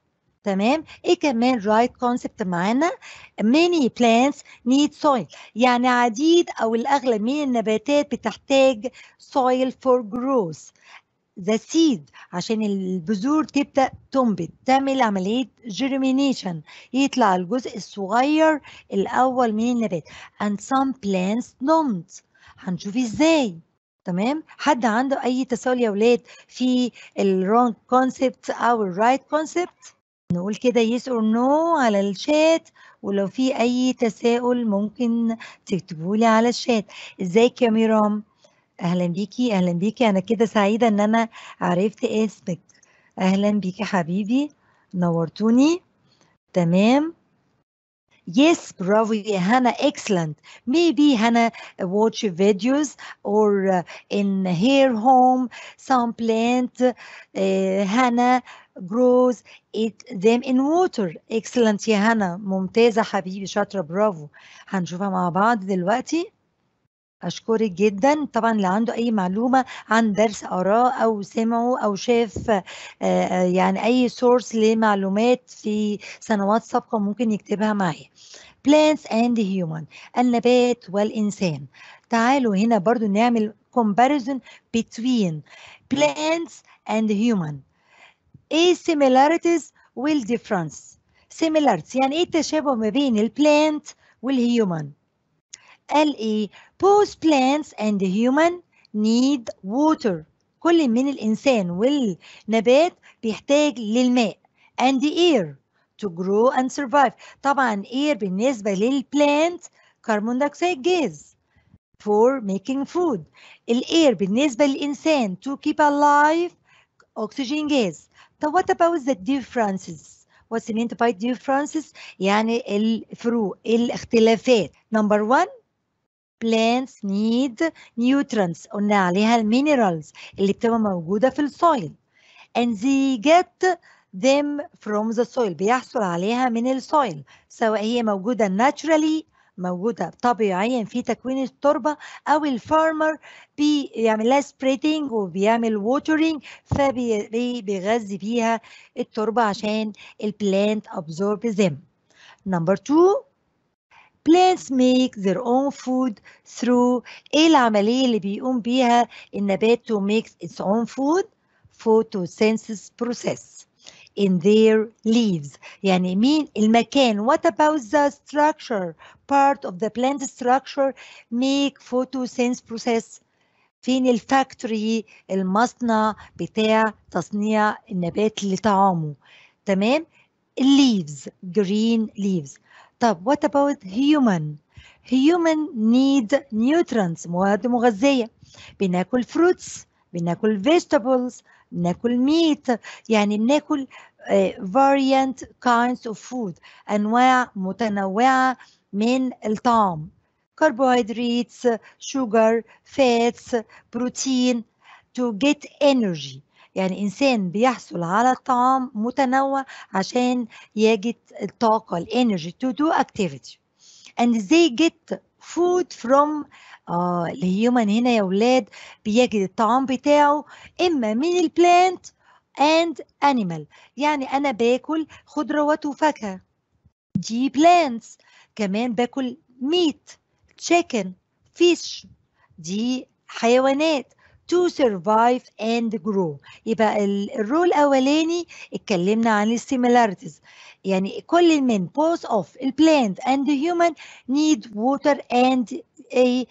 تمام ايه كمان right concept معانا many plants need soil يعني عديد او الاغلب من النباتات بتحتاج soil for growth the seed عشان البذور تبدا تنبت تعمل عمليه germination يطلع الجزء الصغير الاول من النبات and some plants don't هنشوف ازاي تمام حد عنده اي تساؤل يا ولاد في الرونج كونسبت او الرايت كونسبت نقول كده yes or no على الشات ولو في أي تساؤل ممكن تكتبوا لي على الشات ازيك يا ميرام أهلا بيكي أهلا بيكي أنا كده سعيدة إن أنا عرفت اسمك أهلا بيكي حبيبي نورتوني تمام Yes, bravo, Hannah, excellent. Maybe Hannah watch videos or uh, in her home, some plant, uh, Hannah grows it them in water. Excellent يا هنا ممتازة حبيبي شاطرة برافو. هنشوفها مع بعض دلوقتي. أشكرك جدا طبعا اللي عنده أي معلومة عن درس قراه أو سمعه أو شاف يعني أي سورس لمعلومات في سنوات سابقة ممكن يكتبها معايا plants and human النبات والإنسان تعالوا هنا برضو نعمل comparison between plants and human ايه similarities والdifference similarities يعني ايه التشابه ما بين البلانت والهيومن قال ايه both plants and human need water كل من الإنسان والنبات بيحتاج للماء and air to grow and survive طبعا air بالنسبة للبلانت carbon dioxide gas for making food الاير بالنسبة للإنسان to keep alive oxygen gas طب what about the differences what's meant by differences يعني الفروق الاختلافات number one plants need nutrients قلنا عليها المينرالز اللي بتبقى موجودة في السويل and they get them from the soil بيحصل عليها من السويل سواء هي موجودة naturally موجودة طبيعيا في تكوين التربة أو الفارمر بيعمل لها spreading وبيعمل watering فبيغذي بيها التربة عشان البلانت absorb them. Number two plants make their own food through ايه العملية اللي بيقوم بيها النبات to make its own food photosynthesis process in their leaves يعني مين المكان what about the structure part of the plant structure make photosynthesis process فين الفاكتوري المصنع بتاع تصنيع النبات لطعامه تمام leaves green leaves طب what about human human need nutrients مواد مغذية بناكل fruits بناكل vegetables بناكل meat يعني بناكل uh, variant kinds of food أنواع متنوعة من الطعام carbohydrates sugar fats protein to get energy يعني إنسان بيحصل على طعام متنوع عشان يجد الطاقة الانرجي to do activity and they get food from آه الهيومن هنا يا ولاد بيجد الطعام بتاعه إما من البلانت and animal يعني أنا باكل خضروات وفاكهة دي plants كمان باكل meat chicken fish دي حيوانات to survive and grow يبقى الرول الاولاني اتكلمنا عن السيميلاريتيز يعني كل من both of البلانت and the human need water and a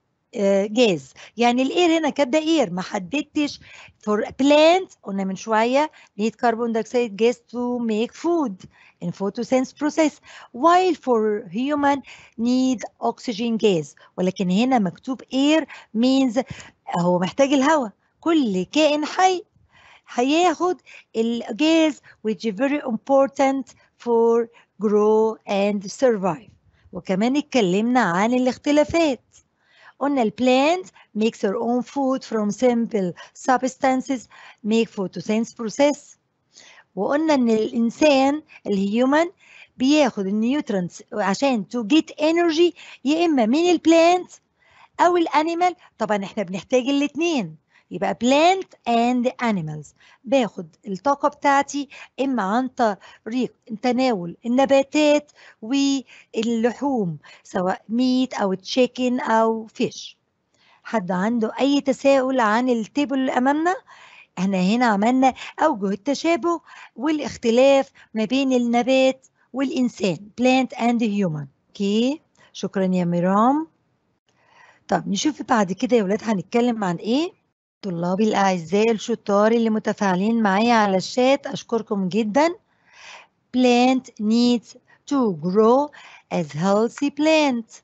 جاز يعني الاير هنا كده اير ما حددتش for plant قلنا من شويه need carbon dioxide gas to make food in photosynthesis process while for human need oxygen gas ولكن هنا مكتوب air means هو محتاج الهواء كل كائن حي هياخد الجاز which is very important for grow and survive وكمان اتكلمنا عن الاختلافات قلنا البلانت makes their own food from simple substances make photosynthesis process وقلنا ان الانسان الهيومن بياخد النيوترنتس عشان to get energy يا اما من البلانت او الانيمال طبعا احنا بنحتاج الاثنين يبقى plant and animals باخد الطاقة بتاعتي إما عن طريق تناول النباتات واللحوم سواء ميت أو تشيكن أو فيش حد عنده أي تساؤل عن التيبل اللي أمامنا؟ احنا هنا عملنا أوجه التشابه والاختلاف ما بين النبات والإنسان plant and human اوكي شكرا يا ميرام طب نشوف بعد كده يا ولاد هنتكلم عن ايه طلابي الأعزاء الشطار اللي متفاعلين معايا على الشات أشكركم جدا plant needs to grow as healthy plant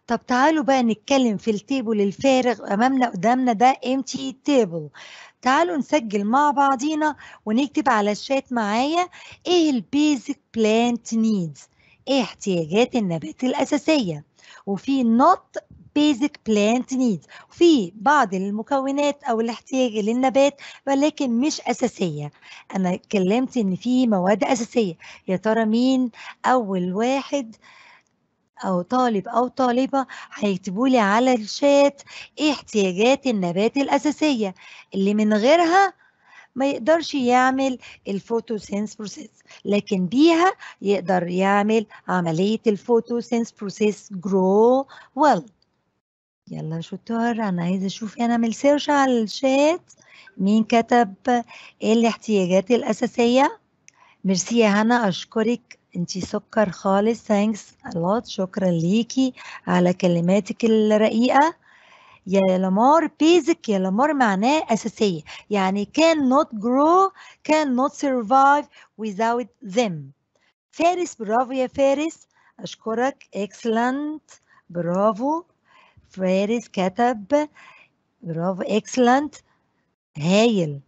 طب تعالوا بقى نتكلم في التيبل الفارغ امامنا قدامنا ده empty table تعالوا نسجل مع بعضينا ونكتب على الشات معايا ايه البيزك بلانت نيدز ايه احتياجات النبات الاساسيه وفي not basic plant needs في بعض المكونات او الاحتياج للنبات ولكن مش اساسيه انا اتكلمت ان في مواد اساسيه يا ترى مين اول واحد او طالب او طالبه هيكتبوا لي على الشات ايه احتياجات النبات الاساسيه اللي من غيرها ما يقدرش يعمل الفوتوسينس بروسيس لكن بيها يقدر يعمل عمليه الفوتوسينس بروسيس جرو ويل يلا شطار انا عايزه اشوف انا اعمل سيرش على الشات مين كتب ايه الاحتياجات الاساسيه ميرسي يا هنا اشكرك انتي سكر خالص ثانكس لوت شكرا ليكي على كلماتك الرقيقه يا لمار بيزك يا لمار معناه اساسيه يعني can not grow can not survive without them فارس برافو يا فارس اشكرك excellent برافو فارس كتب برافو اكسلنت هايل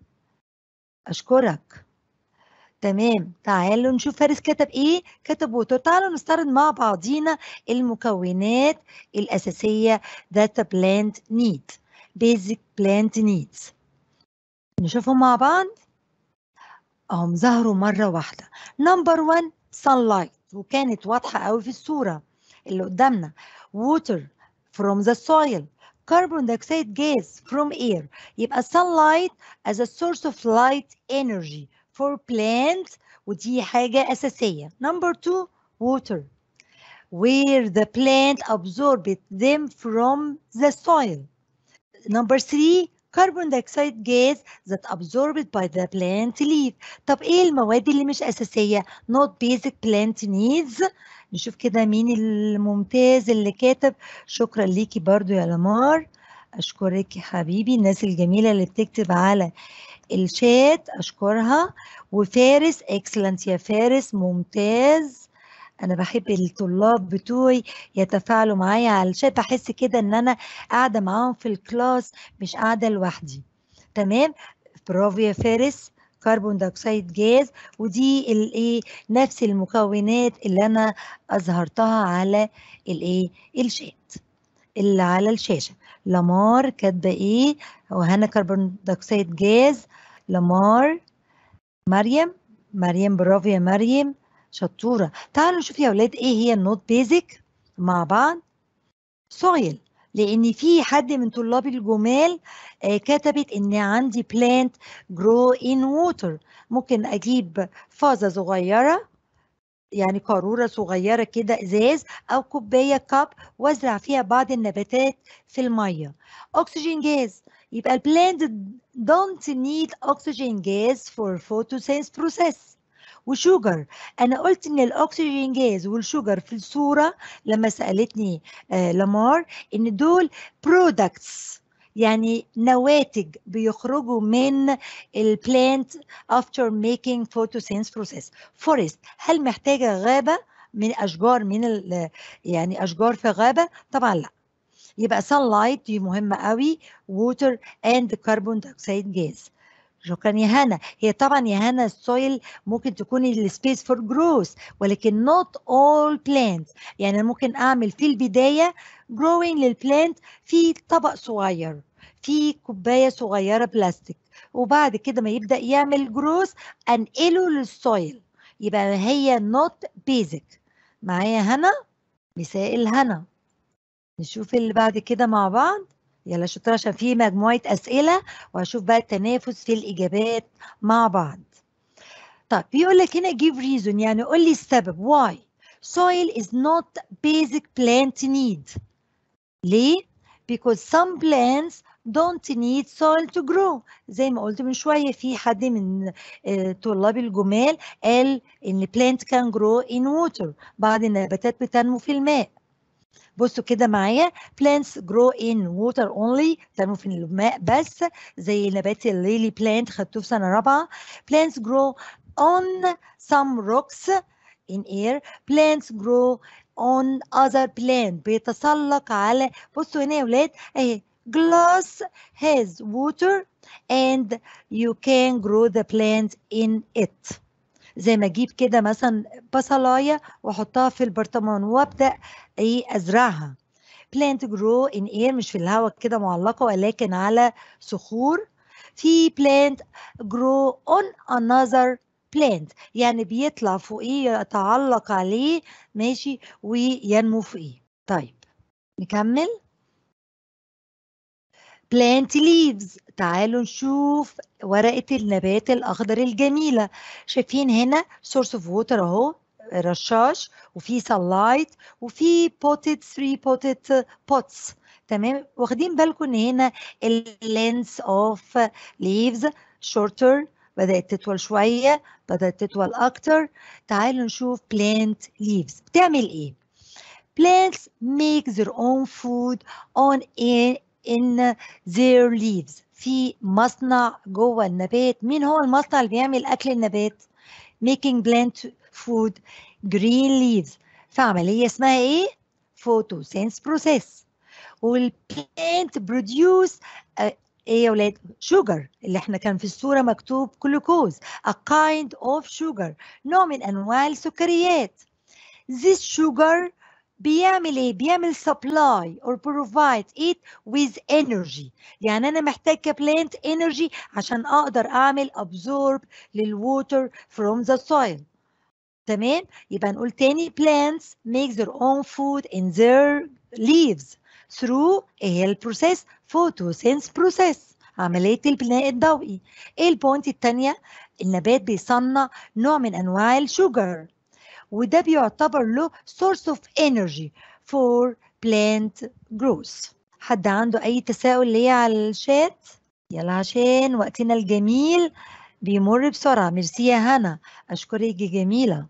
اشكرك تمام تعالوا نشوف فارس كتب ايه كتب ووتر تعالوا نستعرض مع بعضينا المكونات الاساسيه that a plant need basic plant needs نشوفهم مع بعض هم ظهروا مره واحده نمبر 1 sunlight وكانت واضحه قوي في الصوره اللي قدامنا water from the soil carbon dioxide gas from air يبقى sunlight as a source of light energy for plants ودي حاجة أساسية number two water where the plant absorbed them from the soil number three carbon dioxide gas that absorbed by the plant leaf طب ايه المواد اللي مش اساسيه not basic plant needs نشوف كده مين الممتاز اللي كاتب شكرا ليكي برضو يا لمار اشكرك يا حبيبي الناس الجميله اللي بتكتب على الشات اشكرها وفارس اكسلنت يا فارس ممتاز انا بحب الطلاب بتوعي يتفاعلوا معايا على الشات بحس كده ان انا قاعده معاهم في الكلاس مش قاعده لوحدي تمام برافو يا فارس كربون دioxide جاز ودي الايه نفس المكونات اللي انا اظهرتها على الايه الشات اللي على الشاشه لامار كاتبه ايه وهنا كربون دioxide جاز لامار مريم مريم برافو يا مريم شطوره تعالوا نشوف يا اولاد ايه هي النوت بيزك مع بعض سويل لان في حد من طلاب الجمال آه كتبت ان عندي بلانت جرو ان ووتر ممكن اجيب فازه صغيره يعني قاروره صغيره كده ازاز او كوبايه كاب وازرع فيها بعض النباتات في الميه اكسجين جاز يبقى البلانت don't need oxygen gas for photosynthesis process وشوجر انا قلت ان الاكسجين جاز والشوجر في الصوره لما سالتني آه لامار ان دول برودكتس يعني نواتج بيخرجوا من البلانت after making photosynthesis process forest هل محتاجه غابه من اشجار من يعني اشجار في غابه طبعا لا يبقى sunlight دي مهمه قوي water and carbon dioxide gas شكرا يا هنا هي طبعا يا هنا السويل ممكن تكون السبيس فور جروث ولكن not all plants يعني ممكن اعمل في البدايه growing للبلانت في طبق صغير في كوبايه صغيره بلاستيك وبعد كده ما يبدا يعمل جروث انقله للسويل يبقى هي not basic معايا هنا مساء الهنا نشوف اللي بعد كده مع بعض يلا شطار عشان في مجموعة أسئلة وهشوف بقى التنافس في الإجابات مع بعض. طيب بيقول لك هنا give reason يعني قول لي السبب why soil is not basic plant need. ليه؟ Because some plants don't need soil to grow زي ما قلت من شوية في حد من طلاب الجمال قال إن plant can grow in water بعض النباتات بتنمو في الماء. بصوا كده معايا plants grow in water only تنمو في الماء بس زي نبات الليلي plant خدتوه في سنة رابعة plants grow on some rocks in air plants grow on other plant بيتسلق على بصوا هنا يا ولاد اهي glass has water and you can grow the plant in it زي ما اجيب كده مثلا بصلايه واحطها في البرطمان وابدا ايه ازرعها plant grow in air مش في الهواء كده معلقه ولكن على صخور في plant grow on another plant يعني بيطلع فوقيه يتعلق عليه ماشي وينمو فوقيه طيب نكمل plant leaves تعالوا نشوف ورقة النبات الأخضر الجميلة شايفين هنا source of water أهو رشاش وفي sunlight وفي potted three potted pots تمام واخدين بالكم ان هنا length of leaves shorter بدأت تطول شوية بدأت تطول أكتر تعالوا نشوف plant leaves بتعمل إيه plants make their own food on a in their leaves في مصنع جوه النبات مين هو المصنع اللي بيعمل أكل النبات making plant food green leaves في عملية اسمها إيه photosynthesis process والبلانت بروديوس ايه يا ولاد شوجر اللي احنا كان في الصورة مكتوب جلوكوز a kind of sugar نوع من انواع السكريات this sugar بيعمل ايه بيعمل supply or provide it with energy يعني انا محتاج كبلانت energy عشان اقدر اعمل absorb للwater from the soil تمام يبقى نقول تاني plants make their own food in their leaves through ايه هي البروسيس photosynthesis process عملية البناء الضوئي ايه البوينت التانية النبات بيصنع نوع من انواع الشوجر وده بيعتبر له source of energy for plant growth حد عنده اي تساؤل ليا على الشات يلا عشان وقتنا الجميل بيمر بسرعة ميرسي يا هنا أشكرك يا جميلة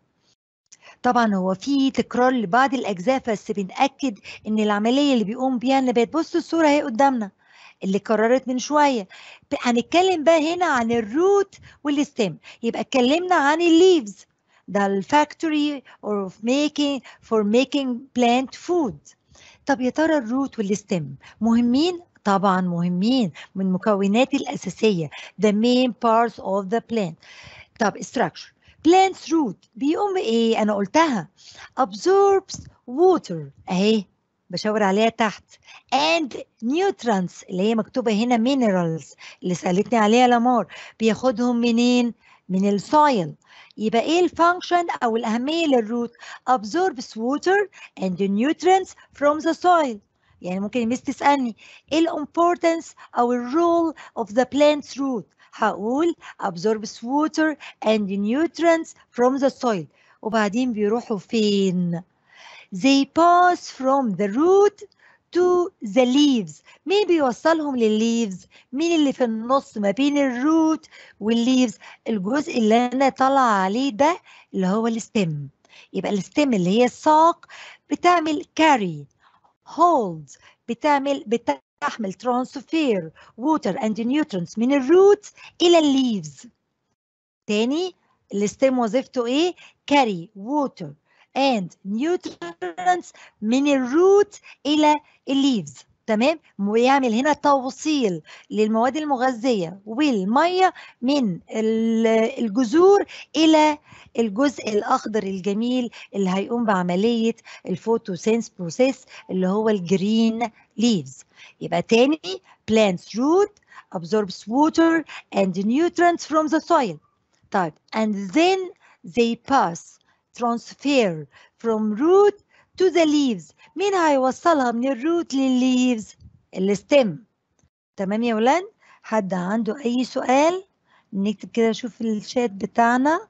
طبعا هو في تكرار لبعض الأجزاء بس بنأكد إن العملية اللي بيقوم بيها النبات بصوا الصورة اهي قدامنا اللي كررت من شوية هنتكلم بقى هنا عن الروت والستيم يبقى اتكلمنا عن الليفز ده الفاكتوري or of making for making plant food طب يا ترى الروت والستيم مهمين طبعا مهمين من المكونات الأساسية the main parts of the plant طب structure plant's root بيقوم بإيه أنا قلتها absorbs water أهي بشاور عليها تحت and nutrients اللي هي مكتوبة هنا minerals اللي سألتني عليها لامار بياخدهم منين من السويل يبقى ايه الفانكشن او الاهميه للروت absorbs water and the nutrients from the soil يعني ممكن المس تسالني ايه الامبورتنس او الرول of the plant's root هقول absorbs water and the nutrients from the soil وبعدين بيروحوا فين they pass from the root to the leaves مين بيوصلهم للليفز مين اللي في النص ما بين الروت والليفز الجزء اللي انا طالعه عليه ده اللي هو الستيم يبقى الستيم اللي هي الساق بتعمل carry holds بتعمل بتحمل transfer water and nutrients من الروت الى الليفز تاني الستيم وظيفته ايه carry water and nutrients من الروت الى الليفز تمام ويعمل هنا توصيل للمواد المغذيه والميه من الجذور الى الجزء الاخضر الجميل اللي هيقوم بعمليه الفوتوسينس بروسيس اللي هو الجرين ليفز يبقى تاني plants root absorbs water and nutrients from the soil طيب and then they pass transfer from root to the leaves مين هيوصلها من الروت للليفز الستيم تمام يا ولاد حد عنده اي سؤال نكتب كده نشوف الشات بتاعنا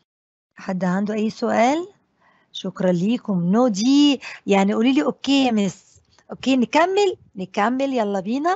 حد عنده اي سؤال شكرا ليكم نو دي يعني قولي لي اوكي يا مس اوكي نكمل نكمل يلا بينا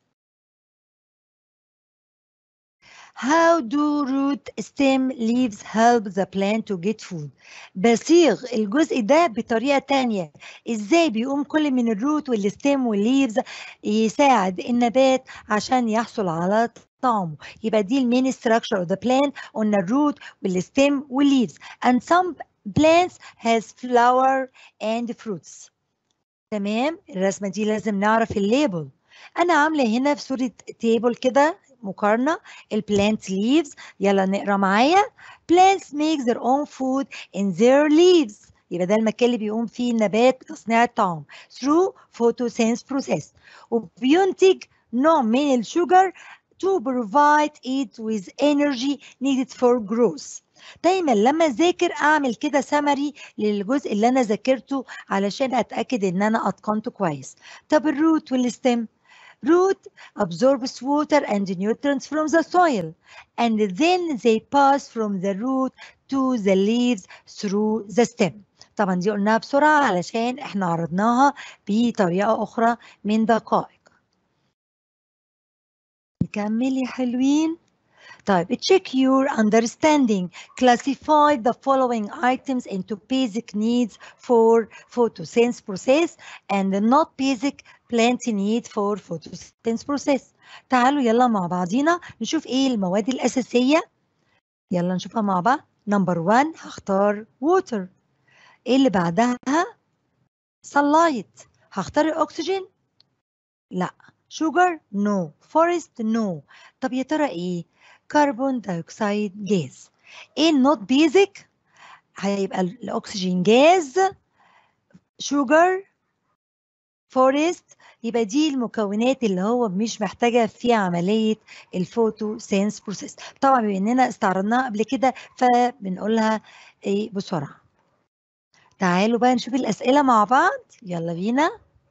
How do root stem leaves help the plant to get food؟ بصيغ الجزء ده بطريقة تانية ازاي بيقوم كل من الروت والستيم والليفز يساعد النبات عشان يحصل على طعمه يبقى دي المين structure of the plant قلنا الروت والستيم والليفز and some plants has flower and fruits تمام الرسمة دي لازم نعرف الليبل أنا عاملة هنا في صورة تيبل كده مقارنة البلانت leaves يلا نقرا معايا plants make their own food in their leaves يبقى ده المكان اللي بيقوم فيه النبات بتصنيع الطعام through photosynthesis process وبينتج نوع من الشجر to provide it with energy needed for growth دايما لما اذاكر اعمل كده سمري للجزء اللي انا ذاكرته علشان اتاكد ان انا اتقنته كويس طب الروت والستيم root absorbs water and nutrients from the soil and then they pass from the root to the leaves through the stem طبعا دي قلناها بسرعة علشان احنا عرضناها بطريقة أخرى من دقائق نكمل يا حلوين طيب check your understanding classify the following items into basic needs for photosynthesis process and not basic plant need for photosynthesis process تعالوا يلا مع بعضينا نشوف ايه المواد الأساسية يلا نشوفها مع بعض نمبر 1 هختار water ايه اللي بعدها sunlight هختار الاكسجين لا sugar no forest no طب يا ترى ايه كربون دايوكسيد جاز ايه النوت بيزك هيبقى الاكسجين جاز شوجر فورست يبقى دي المكونات اللي هو مش محتاجه في عمليه الفوتو سينس بروسيس طبعا بما اننا استعرضناها قبل كده فبنقولها ايه بسرعه تعالوا بقى نشوف الاسئله مع بعض يلا بينا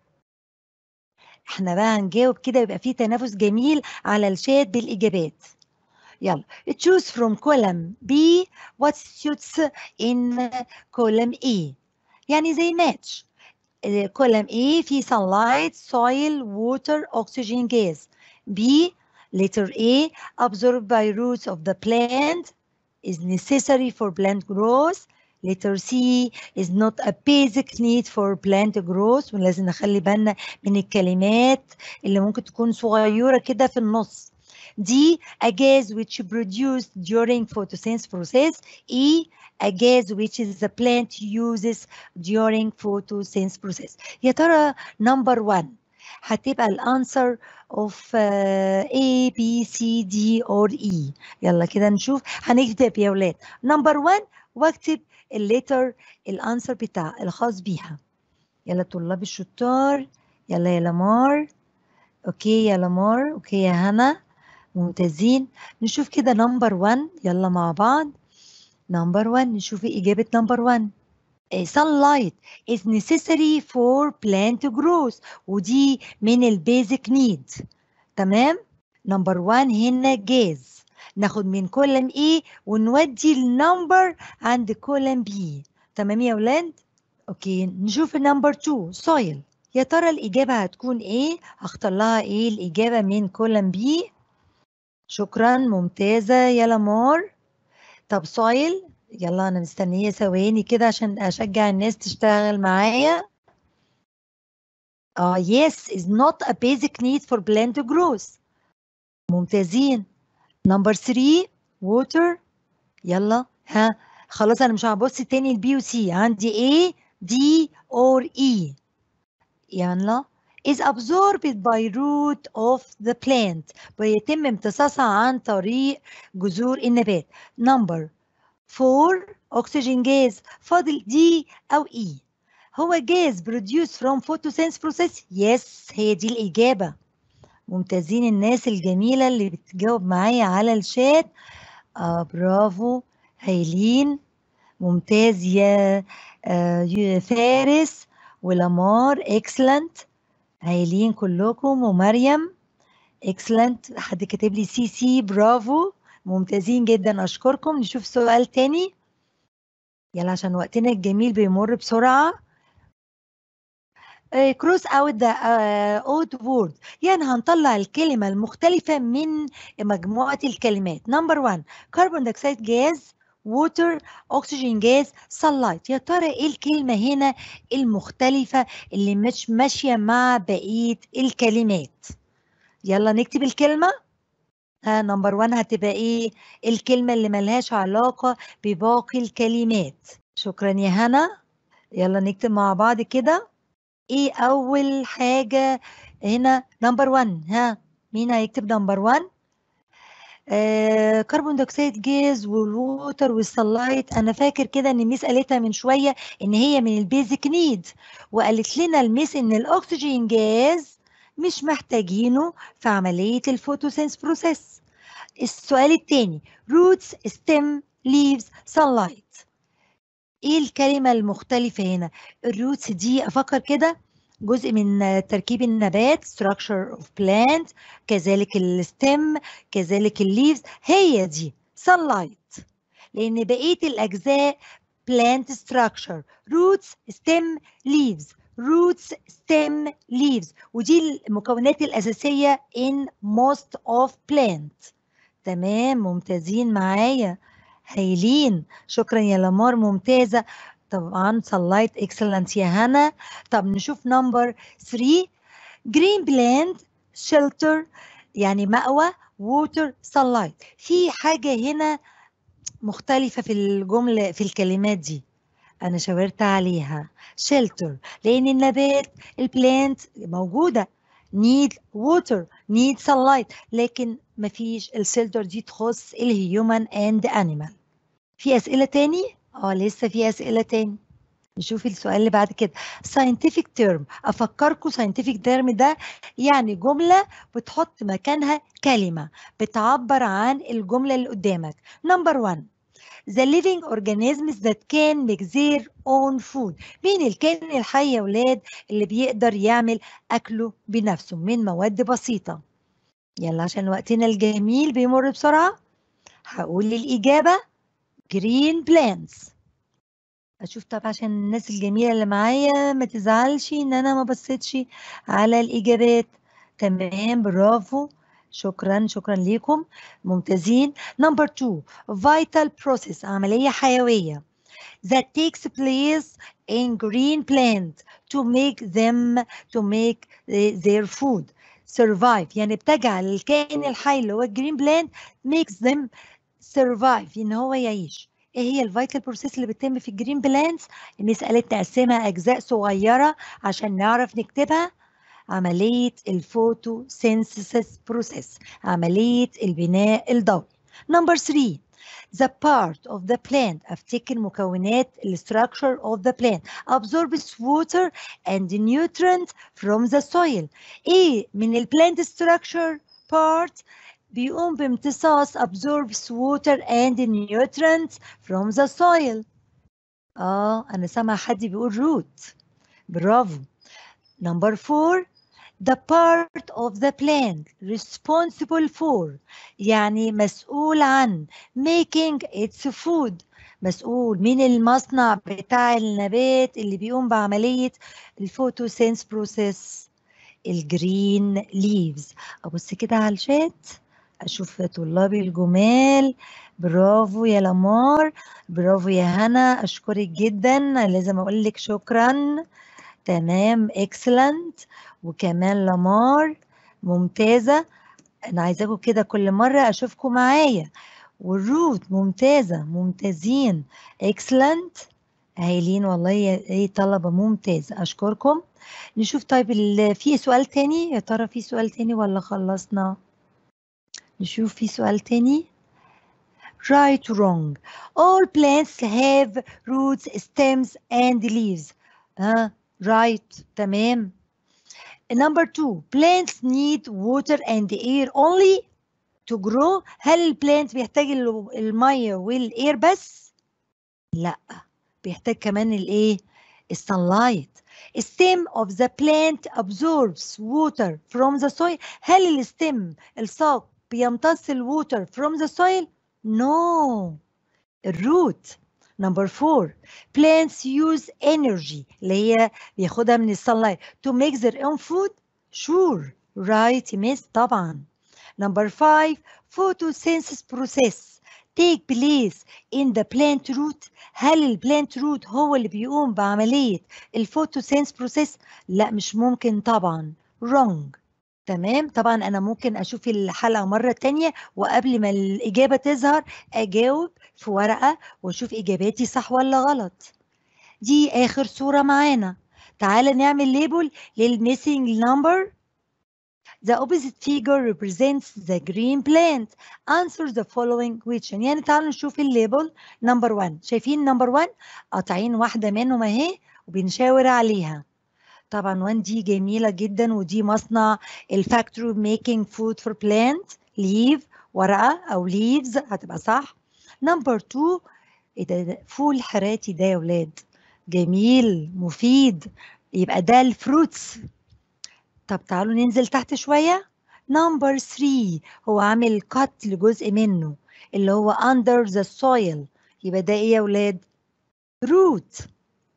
احنا بقى هنجاوب كده يبقى في تنافس جميل على الشات بالاجابات يلا choose from column B what suits in column E يعني زي match column A في sunlight soil water oxygen gas B letter A absorbed by roots of the plant is necessary for plant growth letter C is not a basic need for plant growth ولازم نخلي بالنا من الكلمات اللي ممكن تكون صغيرة كده في النص D a gas which produced during photosynthesis process E a gas which is the plant uses during photosynthesis process يا ترى number one هتبقى الانسر of uh, A B C D or E يلا كده نشوف هنكتب يا ولاد number one واكتب الليتر الانسر بتاع الخاص بيها يلا طلاب الشطار يلا يا لمار اوكي يا لمار اوكي يا هنا ممتازين نشوف كده نمبر 1 يلا مع بعض نمبر 1 نشوف إجابة نمبر 1 sunlight is necessary for plant growth ودي من البيزك نيد تمام نمبر 1 هنا جاز ناخد من كولم A ونودي النمبر عند كولم B تمام يا ولاد اوكي نشوف النمبر 2 soil يا ترى الإجابة هتكون إيه؟ هختار لها إيه الإجابة من كولم B شكرا ممتازة يا لامور طب سويل يلا أنا مستنية ثواني كده عشان أشجع الناس تشتغل معايا اه yes is not a basic need for plant growth ممتازين نمبر 3 water يلا ها خلاص أنا مش هبص تاني البي وسي عندي A D or E يلا is absorbed by root of the plant ويتم امتصاصها عن طريق جذور النبات number 4 oxygen gas فاضل D أو E هو جاز produced from photosynthesis process yes هي دي الإجابة ممتازين الناس الجميلة اللي بتجاوب معايا على الشات آه برافو هايلين ممتاز يا آه فارس ولامار اكسلنت هايلين كلكم ومريم اكسلنت حد كاتب لي سي سي برافو ممتازين جدا اشكركم نشوف سؤال تاني يلا عشان وقتنا الجميل بيمر بسرعه كروس اوت ذا اوت وورد يعني هنطلع الكلمه المختلفه من مجموعه الكلمات نمبر 1 كربون دايوكسيد جاز ووتر اكسجين جاز sunlight يا ترى ايه الكلمه هنا المختلفه اللي مش ماشيه مع بقيه الكلمات يلا نكتب الكلمه ها نمبر 1 هتبقى ايه الكلمه اللي ملهاش علاقه بباقي الكلمات شكرا يا هنا يلا نكتب مع بعض كده ايه اول حاجة هنا نمبر 1 ها مين هيكتب نمبر 1 آه كربون دioxide جاز والووتر والسلايت انا فاكر كده ان الميس قالتها من شويه ان هي من البيزك نيد وقالت لنا الميس ان الاكسجين جاز مش محتاجينه في عمليه الفوتوسينس بروسيس السؤال الثاني roots stem leaves sunlight ايه الكلمه المختلفه هنا الروتس دي افكر كده جزء من تركيب النبات structure of plant كذلك الستم كذلك الليفز هي دي sunlight لأن بقية الأجزاء plant structure roots stem leaves roots stem leaves ودي المكونات الأساسية in most of plant تمام ممتازين معايا هايلين شكرا يا لمار ممتازة طبعا sunlight excellent يا هنا طب نشوف نمبر 3 green plant shelter يعني مأوى water sunlight في حاجة هنا مختلفة في الجملة في الكلمات دي أنا شاورت عليها shelter لأن النبات البلانت موجودة need water need sunlight لكن مفيش الشيلتر دي تخص الهيومن اند animal في أسئلة تاني؟ اه لسه في اسئله تاني نشوف السؤال اللي بعد كده scientific term افكركم scientific term ده يعني جمله بتحط مكانها كلمه بتعبر عن الجمله اللي قدامك نمبر 1 the living organisms that can make their own food مين الكائن الحي يا ولاد اللي بيقدر يعمل اكله بنفسه من مواد بسيطه يلا عشان وقتنا الجميل بيمر بسرعه هقول الاجابه green plants اشوف طب عشان الناس الجميله اللي معايا ما تزعلش ان انا ما بصيتش على الاجابات تمام برافو شكرا شكرا ليكم ممتازين نمبر 2 vital process عمليه حيويه that takes place in green plant to make them to make their food survive يعني بتجعل الكائن الحي اللي هو الجرين بلانت makes them survive ان هو يعيش ايه هي الفيتال بروسيس اللي بتتم في الجرين بلانتس الميس قالت نقسمها اجزاء صغيره عشان نعرف نكتبها عمليه الفوتوسينثيسيس بروسيس عمليه البناء الضوئي نمبر 3 the part of the plant افتكر مكونات ال structure of the plant absorbs water and nutrient from the soil ايه من ال plant structure part بيقوم بامتصاص absorbs water and nutrients from the soil اه انا سامع حد بيقول root برافو number four the part of the plant responsible for يعني مسؤول عن making its food مسؤول من المصنع بتاع النبات اللي بيقوم بعملية الفوتوسينس بروسيس الجرين ليفز ابص كده على الشات اشوف طلابي الجمال برافو يا لمار برافو يا هنا اشكرك جدا لازم اقول لك شكرا تمام اكسلنت وكمان لمار ممتازه انا عايزاكم كده كل مره اشوفكم معايا والروت ممتازه ممتازين اكسلنت هايلين والله ايه طلبه ممتازه اشكركم نشوف طيب في سؤال تاني يا ترى في سؤال تاني ولا خلصنا نشوف في سؤال تاني right wrong all plants have roots stems and leaves ها right تمام number two plants need water and air only to grow هل البلانت بيحتاج المية والاير بس لا بيحتاج كمان الايه السنلايت stem of the plant absorbs water from the soil هل الستيم الساق بيمتص الووتر from the soil no الروت number four plants use energy اللي هي بياخدها من الsunlight to make their own food sure right miss طبعا number five photosynthesis process take place in the plant root هل البلانت روت هو اللي بيقوم بعملية الفوتوسينس بروسيس لا مش ممكن طبعا wrong تمام طبعا انا ممكن اشوف الحلقه مره تانية وقبل ما الاجابه تظهر اجاوب في ورقه واشوف اجاباتي صح ولا غلط دي اخر صوره معانا تعالى نعمل ليبل للميسنج نمبر The opposite figure represents the green plant. Answer the following question. يعني تعالوا نشوف الليبل نمبر 1 شايفين نمبر 1 قاطعين واحدة منهم اهي وبنشاور عليها طبعا 1 دي جميلة جدا ودي مصنع الفاكتوري ميكينج فود فور بلانت ليف ورقة أو ليفز هتبقى صح نمبر 2 ايه ده فول حراتي ده يا ولاد جميل مفيد يبقى ده الفروتس طب تعالوا ننزل تحت شوية نمبر 3 هو عامل كات لجزء منه اللي هو under the soil يبقى ده ايه يا ولاد root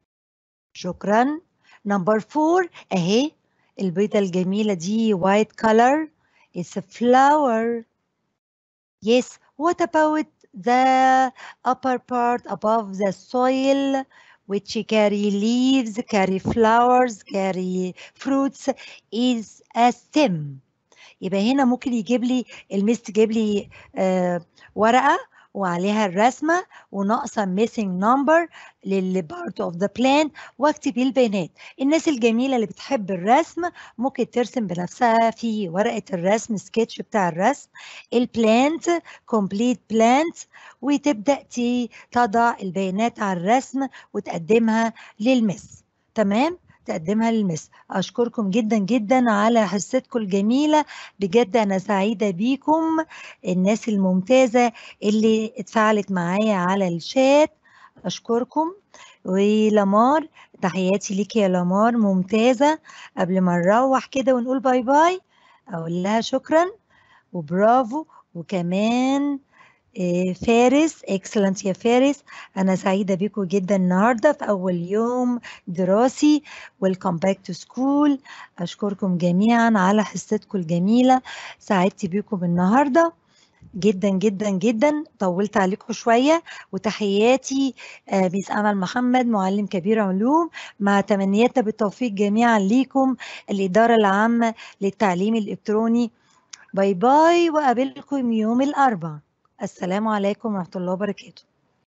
شكرا نمبر 4 اهي البيضة الجميلة دي white color it's a flower yes what about the upper part above the soil which carry leaves, carry flowers, carry fruits is a stem. يبقى هنا ممكن يجيب لي المس تجيب لي آه ورقة وعليها الرسمة وناقصة missing number للبارت اوف ذا بلان واكتب البيانات الناس الجميلة اللي بتحب الرسم ممكن ترسم بنفسها في ورقة الرسم سكتش بتاع الرسم البلانت كومبليت بلانت وتبدأ تضع البيانات على الرسم وتقدمها للمس تمام تقدمها للمس أشكركم جدا جدا على حصتكم الجميلة بجد أنا سعيدة بيكم الناس الممتازة اللي اتفاعلت معايا على الشات أشكركم ولامار تحياتي ليك يا لامار ممتازة قبل ما نروح كده ونقول باي باي أقول لها شكرا وبرافو وكمان فارس اكسلنت يا فارس انا سعيده بيكم جدا النهارده في اول يوم دراسي ويلكم باك تو سكول اشكركم جميعا على حصتكم الجميله سعدت بيكم النهارده جدا جدا جدا طولت عليكم شويه وتحياتي ميس امل محمد معلم كبير علوم مع تمنياتنا بالتوفيق جميعا ليكم الاداره العامه للتعليم الالكتروني باي باي وقابلكم يوم الاربعاء السلام عليكم ورحمة الله وبركاته